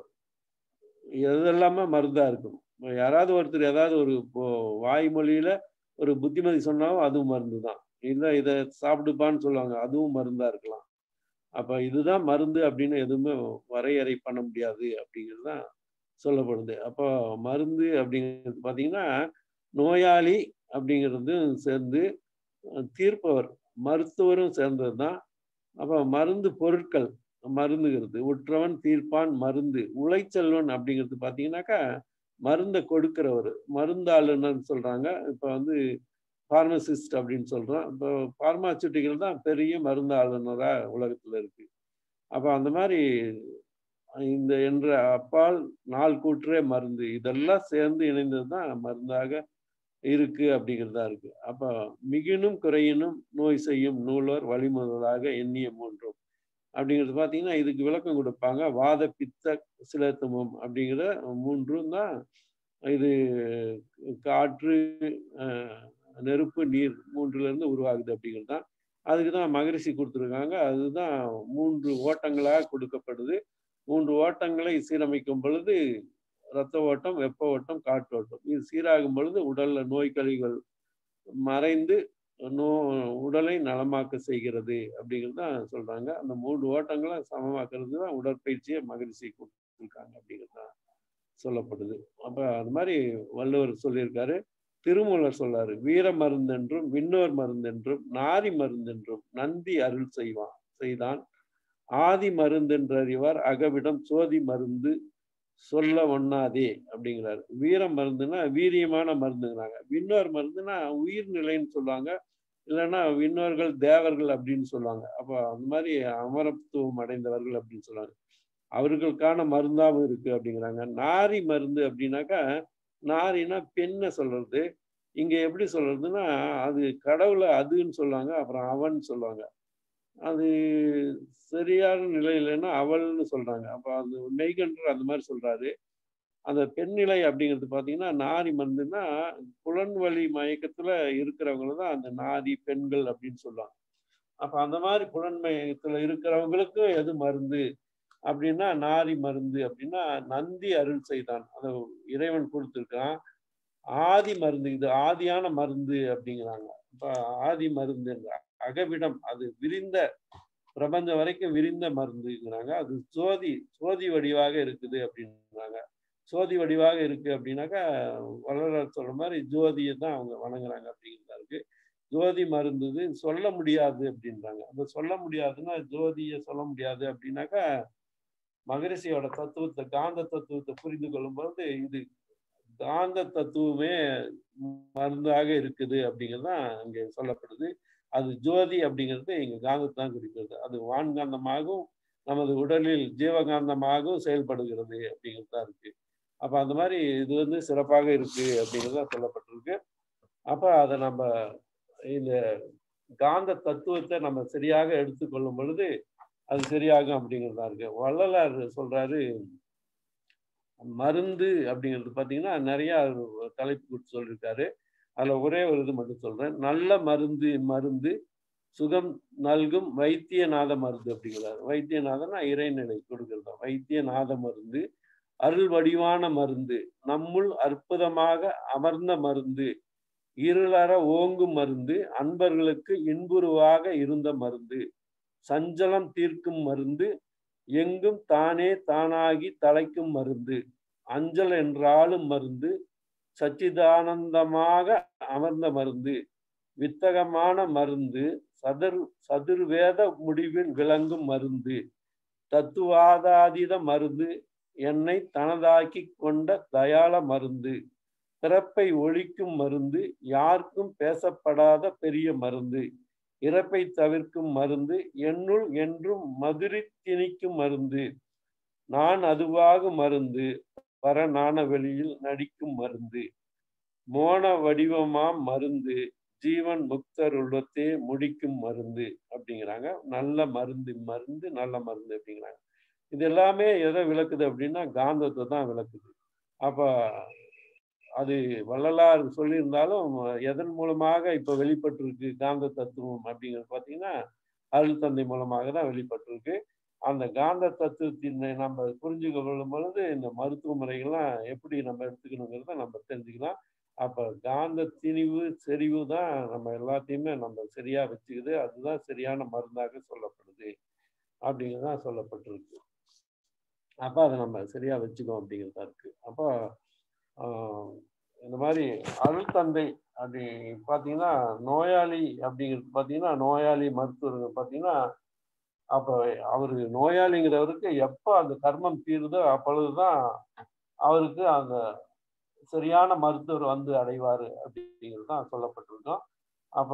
எதெல்லாமே மருந்தா இருக்கும் யாராவது ஒருத்தர் ஏதாவது ஒரு இப்போ வாய்மொழியில ஒரு புத்திமதி சொன்னாலும் அதுவும் மருந்து தான் இல்லை இதை சாப்பிடுப்பான்னு சொல்லுவாங்க அதுவும் மருந்தா இருக்கலாம் அப்ப இதுதான் மருந்து அப்படின்னு எதுவுமே வரையறை பண்ண முடியாது அப்படிங்கிறது தான் சொல்லப்படுது அப்போ மருந்து அப்படிங்கிறது பார்த்தீங்கன்னா நோயாளி அப்படிங்கிறது சேர்ந்து தீர்ப்பவர் மருத்துவரும் சேர்ந்தது தான் அப்போ மருந்து பொருட்கள் மருந்துங்கிறது உற்றவன் தீர்ப்பான் மருந்து உழைச்செல்வன் அப்படிங்கிறது பார்த்தீங்கன்னாக்கா மருந்தை கொடுக்கிறவர் மருந்தாளுநர்னு சொல்றாங்க இப்போ வந்து ஃபார்மசிஸ்ட் அப்படின்னு சொல்றோம் இப்போ ஃபார்மாசூட்டிக்கல் தான் பெரிய மருந்து ஆளுநராக உலகத்துல இருக்கு அப்போ அந்த மாதிரி இந்த என்ற அப்பால் நாள் கூற்றே மருந்து இதெல்லாம் சேர்ந்து இணைந்தது தான் மருந்தாக இருக்கு அப்படிங்கிறதா இருக்கு அப்போ மிகினும் குறையினும் நோய் செய்யும் நூலர் வழிமுதலாக எண்ணிய மூன்றும் அப்படிங்கிறது பார்த்தீங்கன்னா இதுக்கு விளக்கம் கொடுப்பாங்க வாத பித்த சிலத்துமம் அப்படிங்கிற மூன்றும் தான் இது காற்று நெருப்பு நீர் மூன்றுல இருந்து உருவாகுது அப்படிங்கிறது தான் அதுக்கு தான் மகரிஷி கொடுத்துருக்காங்க அதுதான் மூன்று ஓட்டங்களாக கொடுக்கப்படுது மூன்று ஓட்டங்களை சீரமைக்கும் பொழுது இரத்த ஓட்டம் வெப்ப ஓட்டம் காற்று ஓட்டம் இது சீராகும் பொழுது உடல்ல நோய் கழிவுகள் மறைந்து நோ உடலை நலமாக்க செய்கிறது அப்படிங்கிறது தான் சொல்றாங்க அந்த மூன்று ஓட்டங்களை சமமாக்குறது தான் உடற்பயிற்சியை மகிழ்ச்சி கொடுத்துருக்காங்க அப்படிங்கிறது தான் சொல்லப்படுது அப்ப அந்த மாதிரி வள்ளுவர் சொல்லியிருக்காரு திருமூலர் சொல்றாரு வீர மருந்தென்றும் விண்ணோர் மருந்தென்றும் நாரி மருந்தென்றும் நந்தி அருள் செய்வான் செய்தான் ஆதி மருந்தென்றறிவார் அகவிடம் சோதி மருந்து சொல்ல ஒண்ணாதே அப்படிங்கிறாரு வீர மருந்துன்னா வீரியமான மருந்துங்கிறாங்க விண்ணோர் மருந்துன்னா உயிர்நிலைன்னு சொல்லுவாங்க இல்லைன்னா விண்ணோர்கள் தேவர்கள் அப்படின்னு சொல்லுவாங்க அப்போ அந்த மாதிரி அமரத்துவம் அடைந்தவர்கள் அப்படின்னு சொல்லுவாங்க அவர்களுக்கான மருந்தாகவும் இருக்கு அப்படிங்கிறாங்க நாரி மருந்து அப்படின்னாக்கா நாரினா பெண்ணை சொல்றது இங்க எப்படி சொல்றதுன்னா அது கடவுளை அதுன்னு சொல்லுவாங்க அப்புறம் அவன் சொல்லுவாங்க அது சரியான நிலை இல்லைன்னா அவள்னு சொல்றாங்க அப்ப அது மெய்கண்டர் அந்த மாதிரி சொல்றாரு அந்த பெண்நிலை அப்படிங்கிறது பார்த்தீங்கன்னா நாரி மருந்துன்னா புலன் வழி மயக்கத்துல இருக்கிறவங்க தான் அந்த நாரி பெண்கள் அப்படின்னு சொல்லுவாங்க அப்ப அந்த மாதிரி புலன் மயக்கத்துல இருக்கிறவங்களுக்கு எது மருந்து அப்படின்னா நாரி மருந்து அப்படின்னா நந்தி அருள் செய்தான் அதை இறைவன் கொடுத்துருக்கான் ஆதி மருந்து இது ஆதியான மருந்து அப்படிங்கிறாங்க இப்ப ஆதி மருந்து அகவிடம் அது விரிந்த பிரபஞ்சம் வரைக்கும் விரிந்த மருந்துங்கிறாங்க அது சோதி சோதி வடிவாக இருக்குது அப்படின்றாங்க சோதி வடிவாக இருக்கு அப்படின்னாக்கா வள்ளலார் சொல்ற மாதிரி ஜோதியை தான் அவங்க வணங்குறாங்க அப்படிங்கிறதா இருக்கு ஜோதி மருந்துது சொல்ல முடியாது அப்படின்றாங்க அந்த சொல்ல முடியாதுன்னா ஜோதியை சொல்ல முடியாது அப்படின்னாக்கா மகரிஷியோட தத்துவத்தை காந்த தத்துவத்தை புரிந்து கொள்ளும் பொழுது இது காந்த தத்துவமே மருந்தாக இருக்குது அப்படிங்கிறது தான் இங்கே சொல்லப்படுது அது ஜோதி அப்படிங்கிறது இங்க காந்தத்தை தான் குறிக்கிறது அது வான்காந்தமாகவும் நமது உடலில் ஜீவகாந்தமாகவும் செயல்படுகிறது அப்படிங்கிறது தான் இருக்கு அப்ப அந்த மாதிரி இது வந்து சிறப்பாக இருக்கு அப்படிங்கிறதா சொல்லப்பட்டிருக்கு அப்ப அதை நம்ம இந்த காந்த தத்துவத்தை நம்ம சரியாக எடுத்துக்கொள்ளும் பொழுது அது சரியாகும் அப்படிங்கிறதா இருக்கு வள்ளலார் சொல்றாரு மருந்து அப்படிங்கிறது பார்த்தீங்கன்னா நிறைய தலைப்பு கொடுத்து சொல்லியிருக்காரு அதுல ஒரே ஒரு இது மட்டும் சொல்றேன் நல்ல மருந்து மருந்து சுகம் நல்கும் வைத்தியநாத மருந்து அப்படிங்கிறாரு வைத்தியநாதனா இறைநிலை கொடுக்கிறது வைத்தியநாத மருந்து அருள் வடிவான மருந்து நம்முள் அற்புதமாக அமர்ந்த மருந்து இருளற ஓங்கும் மருந்து அன்பர்களுக்கு இன்புருவாக இருந்த மருந்து சஞ்சலம் தீர்க்கும் மருந்து எங்கும் தானே தானாகி தலைக்கும் மருந்து அஞ்சல் என்றாலும் மருந்து சச்சிதானந்தமாக அமர்ந்த மருந்து வித்தகமான மருந்து சதுர் சதுர்வேத முடிவில் விளங்கும் மருந்து தத்துவாதாதீத மருந்து என்னை தனதாக்கி கொண்ட தயாள மருந்து பிறப்பை ஒழிக்கும் மருந்து யாருக்கும் பேசப்படாத பெரிய மருந்து இறப்பை தவிர்க்கும் மருந்து என்னுள் என்றும் மதுரி திணிக்கும் மருந்து நான் அதுவாக மருந்து பரநான வெளியில் நடிக்கும் மருந்து மோன வடிவமாம் மருந்து ஜீவன் முக்தர் உள்ளத்தே முடிக்கும் மருந்து அப்படிங்கிறாங்க நல்ல மருந்து மருந்து நல்ல மருந்து அப்படிங்கிறாங்க இது எல்லாமே எதை விளக்குது அப்படின்னா காந்தத்தை தான் விளக்குது அப்ப அது வள்ளலார் சொல்லியிருந்தாலும் எதன் மூலமாக இப்ப வெளிப்பட்டிருக்கு காந்த தத்துவம் அப்படிங்கிறது பார்த்தீங்கன்னா அருள் தந்தை மூலமாக தான் வெளிப்பட்டிருக்கு அந்த காந்த தத்துவத்தின் நம்ம புரிஞ்சுக்க கொள்ளும் பொழுது இந்த மருத்துவ முறைகள்லாம் எப்படி நம்ம எடுத்துக்கணுங்கிறத நம்ம தெரிஞ்சுக்கலாம் அப்ப காந்த திணிவு செறிவு தான் நம்ம எல்லாத்தையுமே நம்ம சரியா வச்சுக்குது அதுதான் சரியான மருந்தாக சொல்லப்படுது அப்படிங்கிறதான் சொல்லப்பட்டிருக்கு அப்ப அதை நம்ம சரியா வச்சுக்கோம் அப்படிங்கிறதா இருக்கு அப்போ இந்த மாதிரி அருள் தந்தை அப்படி பார்த்தீங்கன்னா நோயாளி அப்படிங்கிறது பார்த்தீங்கன்னா நோயாளி மருத்துவர் பார்த்தீங்கன்னா அப்போ அவரு நோயாளிங்கிறவருக்கு எப்போ அந்த கர்மம் தீருதோ அப்பொழுதுதான் அவருக்கு அந்த சரியான மருத்துவர் வந்து அடைவார் அப்படிங்கிறது தான் சொல்லப்பட்டிருக்கோம் அப்போ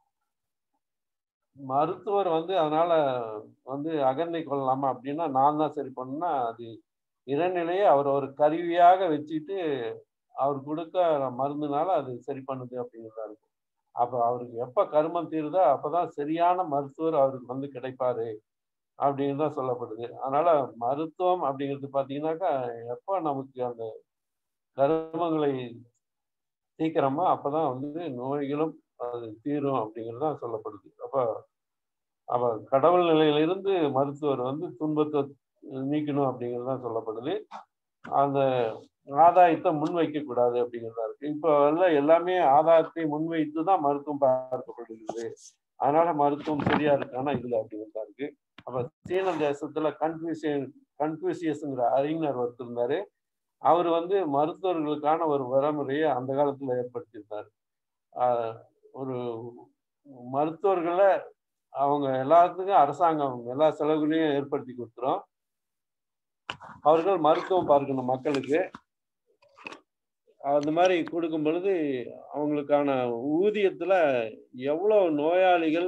மருத்துவர் வந்து அதனால வந்து அகந்தை கொள்ளலாமா அப்படின்னா நான் தான் சரி பண்ணா அது இறைநிலையை அவர் ஒரு கருவியாக வச்சுட்டு அவர் கொடுக்க மருந்துனால அது சரி பண்ணுது அப்படிங்கிறதா இருக்கும் அப்போ அவருக்கு எப்போ கருமம் தீருதோ அப்போதான் சரியான மருத்துவர் அவருக்கு வந்து கிடைப்பாரு அப்படின்னு தான் சொல்லப்படுது அதனால மருத்துவம் அப்படிங்கிறது பார்த்தீங்கன்னாக்கா எப்போ நமக்கு அந்த கருமங்களை தீக்கிறோமோ அப்போதான் வந்து நோய்களும் அது தீரும் அப்படிங்கிறது தான் சொல்லப்படுது அப்போ அப்போ கடவுள் நிலையிலிருந்து மருத்துவர் வந்து துன்பத்தை நீக்கணும் அப்படிங்கிறது தான் சொல்லப்படுது அந்த ஆதாயத்தை முன்வைக்க கூடாது அப்படிங்கிறதா இருக்கு இப்போ எல்லாம் எல்லாமே ஆதாயத்தை முன்வைத்து தான் மருத்துவம் பார்க்கப்படுகிறது அதனால மருத்துவம் சரியா இருக்கானா இல்லை அப்படிங்கிறதா இருக்கு அப்ப சீன தேசத்துல கன்ஃபியூசியன் கன்ஃபியூசியஸ்ங்கிற அறிஞர் ஒருத்தர் இருந்தாரு அவர் வந்து மருத்துவர்களுக்கான ஒரு வரைமுறையை அந்த காலத்துல ஏற்படுத்தியிருந்தார் ஆஹ் ஒரு மருத்துவர்களை அவங்க எல்லாத்துக்கும் அரசாங்கம் எல்லா செலவுகளையும் ஏற்படுத்தி கொடுத்துரும் அவர்கள் மருத்துவம் பார்க்கணும் மக்களுக்கு அந்த மாதிரி கொடுக்கும் பொழுது அவங்களுக்கான ஊதியத்துல எவ்வளவு நோயாளிகள்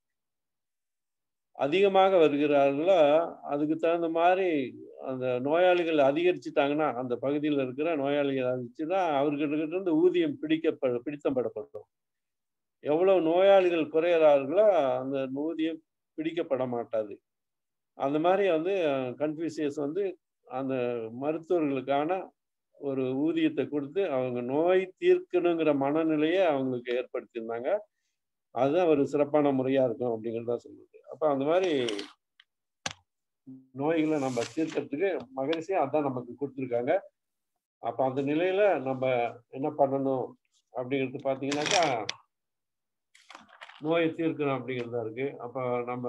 அதிகமாக வருகிறார்களோ அதுக்கு தகுந்த மாதிரி அந்த நோயாளிகள் அதிகரிச்சுட்டாங்கன்னா அந்த பகுதியில் இருக்கிற நோயாளிகள் அதிகரிச்சுன்னா அவர்கிட்ட இருந்து ஊதியம் பிடிக்கப்பட பிடித்தப்படப்படும் எவ்வளவு நோயாளிகள் குறையிறார்களோ அந்த ஊதியம் பிடிக்கப்பட மாட்டாது அந்த மாதிரி வந்து கன்ஃபியூசியஸ் வந்து அந்த மருத்துவர்களுக்கான ஒரு ஊதியத்தை கொடுத்து அவங்க நோய் தீர்க்கணுங்கிற மனநிலையை அவங்களுக்கு ஏற்படுத்தியிருந்தாங்க அதுதான் ஒரு சிறப்பான முறையா இருக்கும் அப்படிங்கிறதா சொல்லுது அப்ப அந்த மாதிரி நோய்களை நம்ம தீர்க்கறதுக்கு மகரிஷியும் அதான் நமக்கு கொடுத்துருக்காங்க அப்ப அந்த நிலையில நம்ம என்ன பண்ணணும் அப்படிங்கிறது பார்த்தீங்கன்னாக்கா நோயை தீர்க்கணும் அப்படிங்கிறதா இருக்கு அப்ப நம்ம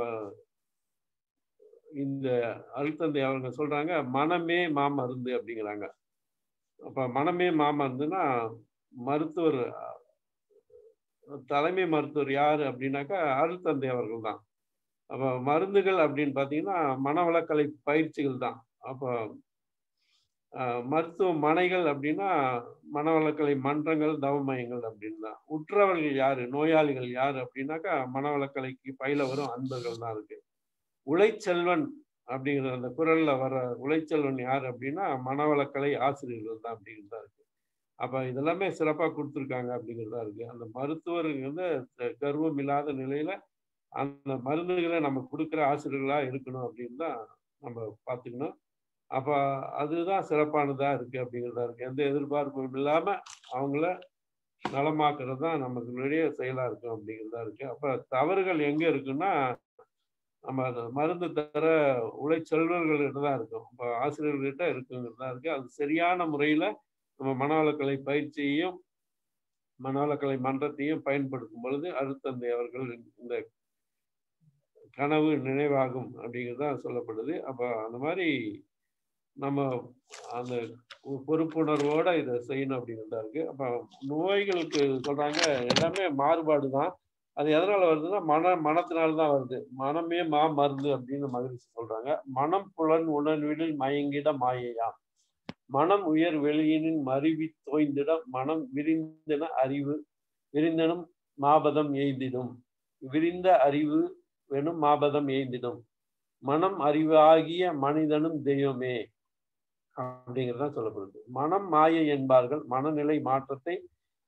இந்த அருள்தந்தை அவங்க சொல்றாங்க மனமே மாமருந்து அப்படிங்கிறாங்க அப்ப மனமே மாமருந்துன்னா மருத்துவர் தலைமை மருத்துவர் யாரு அப்படின்னாக்கா அருள்தந்தை அவர்கள் தான் அப்ப மருந்துகள் அப்படின்னு பார்த்தீங்கன்னா மனவளக்கலை பயிற்சிகள் தான் அப்போ மருத்துவமனைகள் அப்படின்னா மனவளக்கலை மன்றங்கள் தவமயங்கள் அப்படின்னு தான் உற்றவர்கள் யாரு நோயாளிகள் யாரு அப்படின்னாக்கா மனவளக்கலைக்கு பயில வரும் அன்பர்கள் தான் இருக்கு உழைச்செல்வன் அப்படிங்கிற அந்த குரல்ல வர உழைச்செல்வன் யார் அப்படின்னா மனவளக்கலை ஆசிரியர்கள் தான் அப்படிங்கிறதா இருக்கு அப்ப இதெல்லாமே சிறப்பா கொடுத்துருக்காங்க அப்படிங்கிறதா இருக்கு அந்த மருத்துவர்கள் வந்து கர்வம் இல்லாத நிலையில அந்த மருந்துகளை நம்ம கொடுக்குற ஆசிரியர்களா இருக்கணும் அப்படின்னு தான் நம்ம பார்த்துக்கணும் அப்ப அதுதான் சிறப்பானதா இருக்கு அப்படிங்கிறதா இருக்கு எந்த எதிர்பார்ப்பும் இல்லாம அவங்கள நலமாக்குறது தான் நமக்கு செயலா இருக்கும் அப்படிங்கிறதா இருக்கு அப்ப தவறுகள் எங்க இருக்குன்னா நம்ம அந்த மருந்து தர உழைச்செல்வர்கள்கிட்ட தான் இருக்கும் இப்போ ஆசிரியர்கள்கிட்ட இருக்குங்கிறது தான் இருக்கு அது சரியான முறையில நம்ம மனவளக்கலை பயிற்சியையும் மனவளக்கலை மன்றத்தையும் பயன்படுத்தும் பொழுது அருத்தந்தை அவர்கள் இந்த கனவு நினைவாகும் அப்படிங்கிறது தான் சொல்லப்படுது அப்போ அந்த மாதிரி நம்ம அந்த பொறுப்புணர்வோட இதை செய்யணும் அப்படிங்கிறதா இருக்கு அப்போ நோய்களுக்கு சொல்றாங்க எல்லாமே மாறுபாடு தான் அது எதனால வருதுன்னா மன மனத்தினால தான் வருது மனமே மா மருந்து அப்படின்னு மகிழ்ச்சி சொல்றாங்க மனம் புலன் உணர்விடில் மயங்கிட மாயையாம் மனம் உயர் வெளியினின் மருவி தோய்ந்திட மனம் விரிந்தன அறிவு விரிந்தனும் மாபதம் எய்திடும் விரிந்த அறிவு வெனும் மாபதம் எய்திடும் மனம் அறிவாகிய மனிதனும் தெய்வமே அப்படிங்கிறதான் சொல்லப்படுது மனம் மாயை என்பார்கள் மனநிலை மாற்றத்தை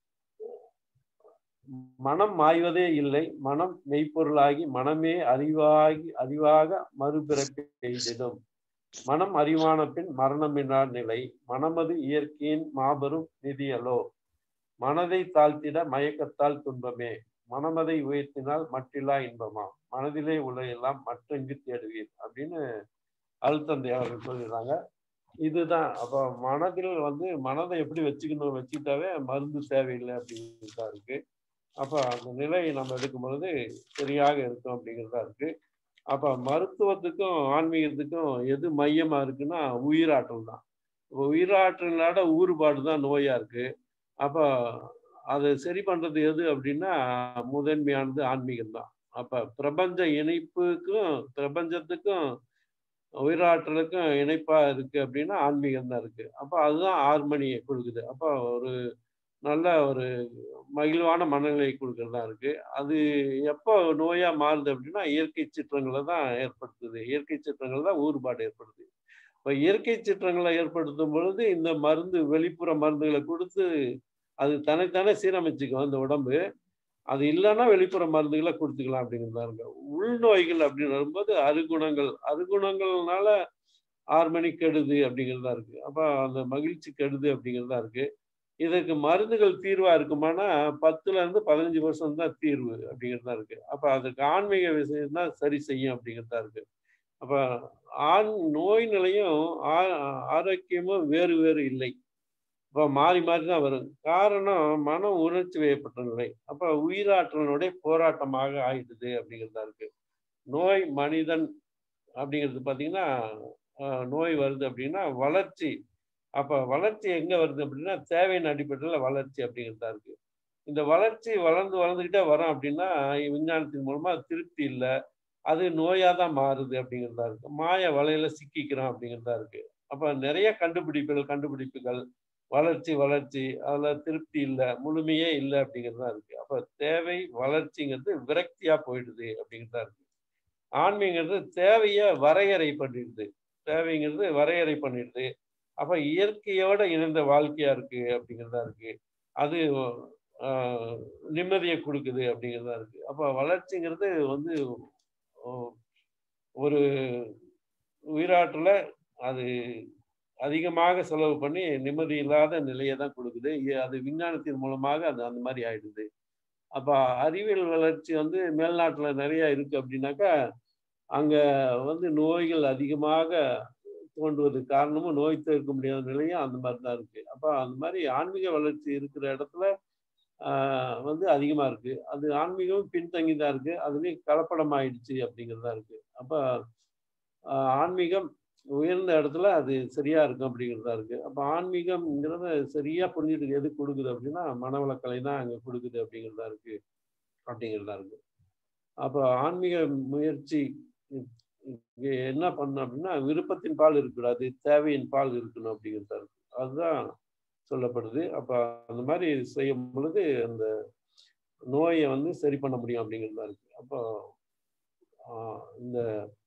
மனம் மாய்வதே இல்லை மனம் மெய்ப்பொருளாகி மனமே அறிவாகி அறிவாக மறுபிறப்பை எய்திடும் மனம் அறிவான பின் மரணமின்றா நிலை மனமது இயற்கையின் மாபெரும் நிதியலோ மனதை தாழ்த்திட மயக்கத்தால் துன்பமே மனமதை உயர்த்தினால் மட்டில்லா இன்பமா மனதிலே உலகெல்லாம் மற்றெங்கு தேடுவீர் அப்படின்னு அழுத்தந்தை அவர்கள் சொல்லிடுறாங்க இதுதான் அப்போ மனதில் வந்து மனதை எப்படி வச்சுக்கணும் வச்சுக்கிட்டாவே மருந்து தேவையில்லை அப்படிங்கிறதா இருக்கு அப்போ அந்த நிலையை நம்ம எடுக்கும் பொழுது சரியாக இருக்கும் அப்படிங்கிறதா இருக்கு அப்போ மருத்துவத்துக்கும் ஆன்மீகத்துக்கும் எது மையமா இருக்குன்னா உயிராற்றல் தான் இப்போ உயிராற்றலோட ஊறுபாடு தான் நோயா இருக்கு அப்போ அதை சரி பண்றது எது அப்படின்னா முதன்மையானது ஆன்மீகம் தான் அப்ப பிரபஞ்ச இணைப்புக்கும் பிரபஞ்சத்துக்கும் உயிராற்றலுக்கும் இணைப்பா இருக்கு அப்படின்னா ஆன்மீகம் தான் இருக்கு அப்போ அதுதான் ஆர்மனியை கொடுக்குது அப்போ ஒரு நல்ல ஒரு மகிழ்வான மனநிலை கொடுக்கறதா இருக்கு அது எப்போ நோயா மாறுது அப்படின்னா இயற்கை சிற்றங்களை தான் ஏற்படுத்துது இயற்கை சிற்றங்கள் தான் ஊறுபாடு ஏற்படுது இப்போ இயற்கை சிற்றங்களை ஏற்படுத்தும் பொழுது இந்த மருந்து வெளிப்புற மருந்துகளை கொடுத்து அது தனித்தானே சீரமைச்சுக்கும் அந்த உடம்பு அது இல்லைன்னா வெளிப்புற மருந்துகளை கொடுத்துக்கலாம் அப்படிங்கிறதா இருக்கு உள்நோய்கள் அப்படின்னு வரும்போது அருகுணங்கள் அருகுணங்கள்னால ஆர்மனி கெடுது அப்படிங்கிறதா இருக்கு அப்போ அந்த மகிழ்ச்சி கெடுது அப்படிங்கிறதா இருக்கு இதற்கு மருந்துகள் தீர்வா இருக்குமானா பத்துல இருந்து பதினஞ்சு வருஷம் தான் தீர்வு அப்படிங்கிறதா இருக்கு அப்ப அதுக்கு ஆன்மீக விஷயம் தான் சரி செய்யும் அப்படிங்கிறதா இருக்கு அப்ப ஆண் நோய் நிலையும் ஆரோக்கியமும் வேறு வேறு இல்லை இப்போ மாறி மாறி தான் வரும் காரணம் மன உணர்ச்சி வயப்பட்ட நிலை அப்போ உயிராற்றலினுடைய போராட்டமாக ஆயிடுது அப்படிங்கிறதா இருக்கு நோய் மனிதன் அப்படிங்கிறது பார்த்தீங்கன்னா ஆஹ், நோய் வருது அப்படின்னா வளர்ச்சி அப்போ வளர்ச்சி எங்க வருது அப்படின்னா தேவையின் அடிப்படையில் வளர்ச்சி அப்படிங்கிறதா இருக்கு இந்த வளர்ச்சி வளர்ந்து வளர்ந்துக்கிட்டே வரோம் அப்படின்னா விஞ்ஞானத்தின் மூலமா திருப்தி இல்லை அது நோயா தான் மாறுது அப்படிங்கிறதா இருக்கு மாய வலையில சிக்கிக்கிறோம் அப்படிங்கிறதா இருக்கு அப்ப நிறைய கண்டுபிடிப்புகள் கண்டுபிடிப்புகள் வளர்ச்சி வளர்ச்சி அதுல திருப்தி இல்லை முழுமையே இல்லை அப்படிங்கிறதா இருக்கு அப்ப தேவை வளர்ச்சிங்கிறது விரக்தியா போயிடுது அப்படிங்கிறதா இருக்கு ஆன்மீகங்கிறது தேவையை வரையறை பண்ணிடுது தேவைங்கிறது வரையறை பண்ணிடுது அப்ப இயற்கையோட இணைந்த வாழ்க்கையா இருக்கு அப்படிங்கிறதா இருக்கு அது ஆஹ், நிம்மதியை கொடுக்குது அப்படிங்கிறதா இருக்கு அப்ப வளர்ச்சிங்கிறது வந்து ஓ- ஒரு உயிராற்றல அது அதிகமாக செலவு பண்ணி நிம்மதி இல்லாத நிலையை தான் கொடுக்குது இ- அது விஞ்ஞானத்தின் மூலமாக அது அந்த மாதிரி ஆயிடுது அப்ப அறிவியல் வளர்ச்சி வந்து மேல்நாட்டுல நிறைய இருக்கு அப்படின்னாக்கா அங்க வந்து நோய்கள் அதிகமாக தோன்றுவதற்கு காரணமும் நோய் தவிர்க்க முடியாத நிலையும் அந்த மாதிரி தான் இருக்கு அப்ப அந்த மாதிரி ஆன்மீக வளர்ச்சி இருக்கிற இடத்துல ஆஹ் வந்து அதிகமா இருக்கு அது ஆன்மீகமும் பின்தங்கி தான் இருக்கு அதுலயும் கலப்படம் ஆயிடுச்சு அப்படிங்கிறதா இருக்கு அப்ப ஆஹ் ஆன்மீகம் உயர்ந்த இடத்துல அது சரியா இருக்கும் அப்படிங்கிறதா இருக்கு அப்ப ஆன்மீகம்ங்கிறத சரியா புரிஞ்சுட்டு எது கொடுக்குது அப்படின்னா மனவளக்கலை தான் அங்க கொடுக்குது அப்படிங்கிறதா இருக்கு அப்படிங்கிறதா இருக்கு அப்ப ஆன்மீக முயற்சி இங்க என்ன பண்ணணும் அப்படின்னா விருப்பத்தின் பால் இருக்கக்கூடாது தேவையின் பால் இருக்கணும் அப்படிங்கிறதா இருக்கு அதுதான் சொல்லப்படுது அப்ப அந்த மாதிரி செய்யும் பொழுது அந்த நோயை வந்து சரி பண்ண முடியும் அப்படிங்கிறதா இருக்கு அப்போ ஆஹ் இந்த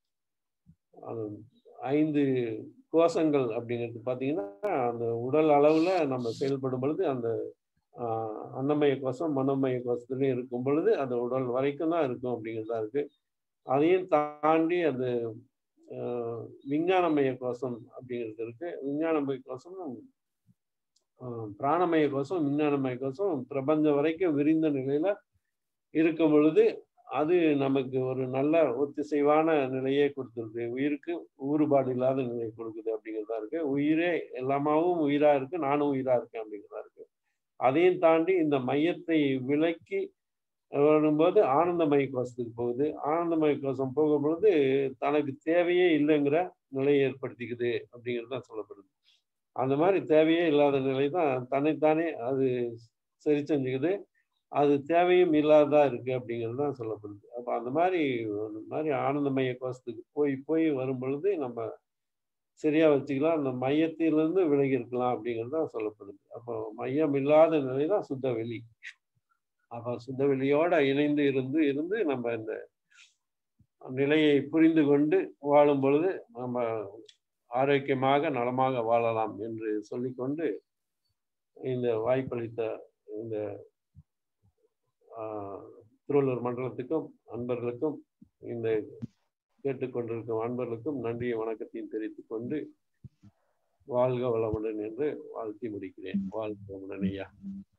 அது ஐந்து கோஷங்கள் அப்படிங்கிறது பார்த்தீங்கன்னா அந்த உடல் அளவுல நம்ம செயல்படும் பொழுது அந்த ஆஹ் அன்னமய கோஷம் மனோமய கோஷத்துலையும் இருக்கும் பொழுது அந்த உடல் வரைக்கும் தான் இருக்கும் அப்படிங்கிறதா இருக்கு அதையும் தாண்டி அந்த ஆஹ் விஞ்ஞானமய கோஷம் அப்படிங்கிறது இருக்கு விஞ்ஞானமய கோஷம் ஆஹ் பிராணமய கோஷம் விஞ்ஞானமய கோஷம் பிரபஞ்சம் வரைக்கும் விரிந்த நிலையில இருக்கும் பொழுது அது நமக்கு ஒரு நல்ல ஒத்திசைவான நிலையை கொடுத்துருது உயிருக்கு ஊறுபாடு இல்லாத நிலையை கொடுக்குது அப்படிங்கிறதா இருக்கு உயிரே எல்லாமாவும் உயிரா இருக்கு நானும் உயிரா இருக்கேன் அப்படிங்கிறதா இருக்கு அதையும் தாண்டி இந்த மையத்தை விலக்கி வரும்போது ஆனந்தமய கோஷத்துக்கு போகுது ஆனந்தமய கோஷம் போகும் பொழுது தனக்கு தேவையே இல்லைங்கிற நிலையை ஏற்படுத்திக்குது அப்படிங்கிறது தான் சொல்லப்படுது அந்த மாதிரி தேவையே இல்லாத நிலை தான் தன்னைத்தானே அது சரி செஞ்சுக்குது அது தேவையும் இல்லாததா இருக்கு அப்படிங்கிறது தான் சொல்லப்படுது அப்போ அந்த மாதிரி அந்த மாதிரி ஆனந்தமய கோஷத்துக்கு போய் போய் வரும் பொழுது நம்ம சரியா வச்சுக்கலாம் அந்த மையத்திலிருந்து விலகி இருக்கலாம் அப்படிங்கிறது தான் சொல்லப்படுது அப்போ மையம் இல்லாத நிலை தான் சுத்த வெளி அப்போ சுத்த வெளியோட இணைந்து இருந்து இருந்து நம்ம இந்த நிலையை புரிந்து கொண்டு வாழும் பொழுது நம்ம ஆரோக்கியமாக நலமாக வாழலாம் என்று சொல்லிக்கொண்டு இந்த வாய்ப்பளித்த இந்த ஆஹ், திருவள்ளூர் மண்டலத்துக்கும் அன்பர்களுக்கும் இந்த கேட்டுக்கொண்டிருக்கும் அன்பர்களுக்கும் நன்றிய வணக்கத்தையும் தெரிவித்துக் கொண்டு வாழ்க வளமுடன் என்று வாழ்த்தி முடிக்கிறேன் வாழ்க வளமுடன் ஐயா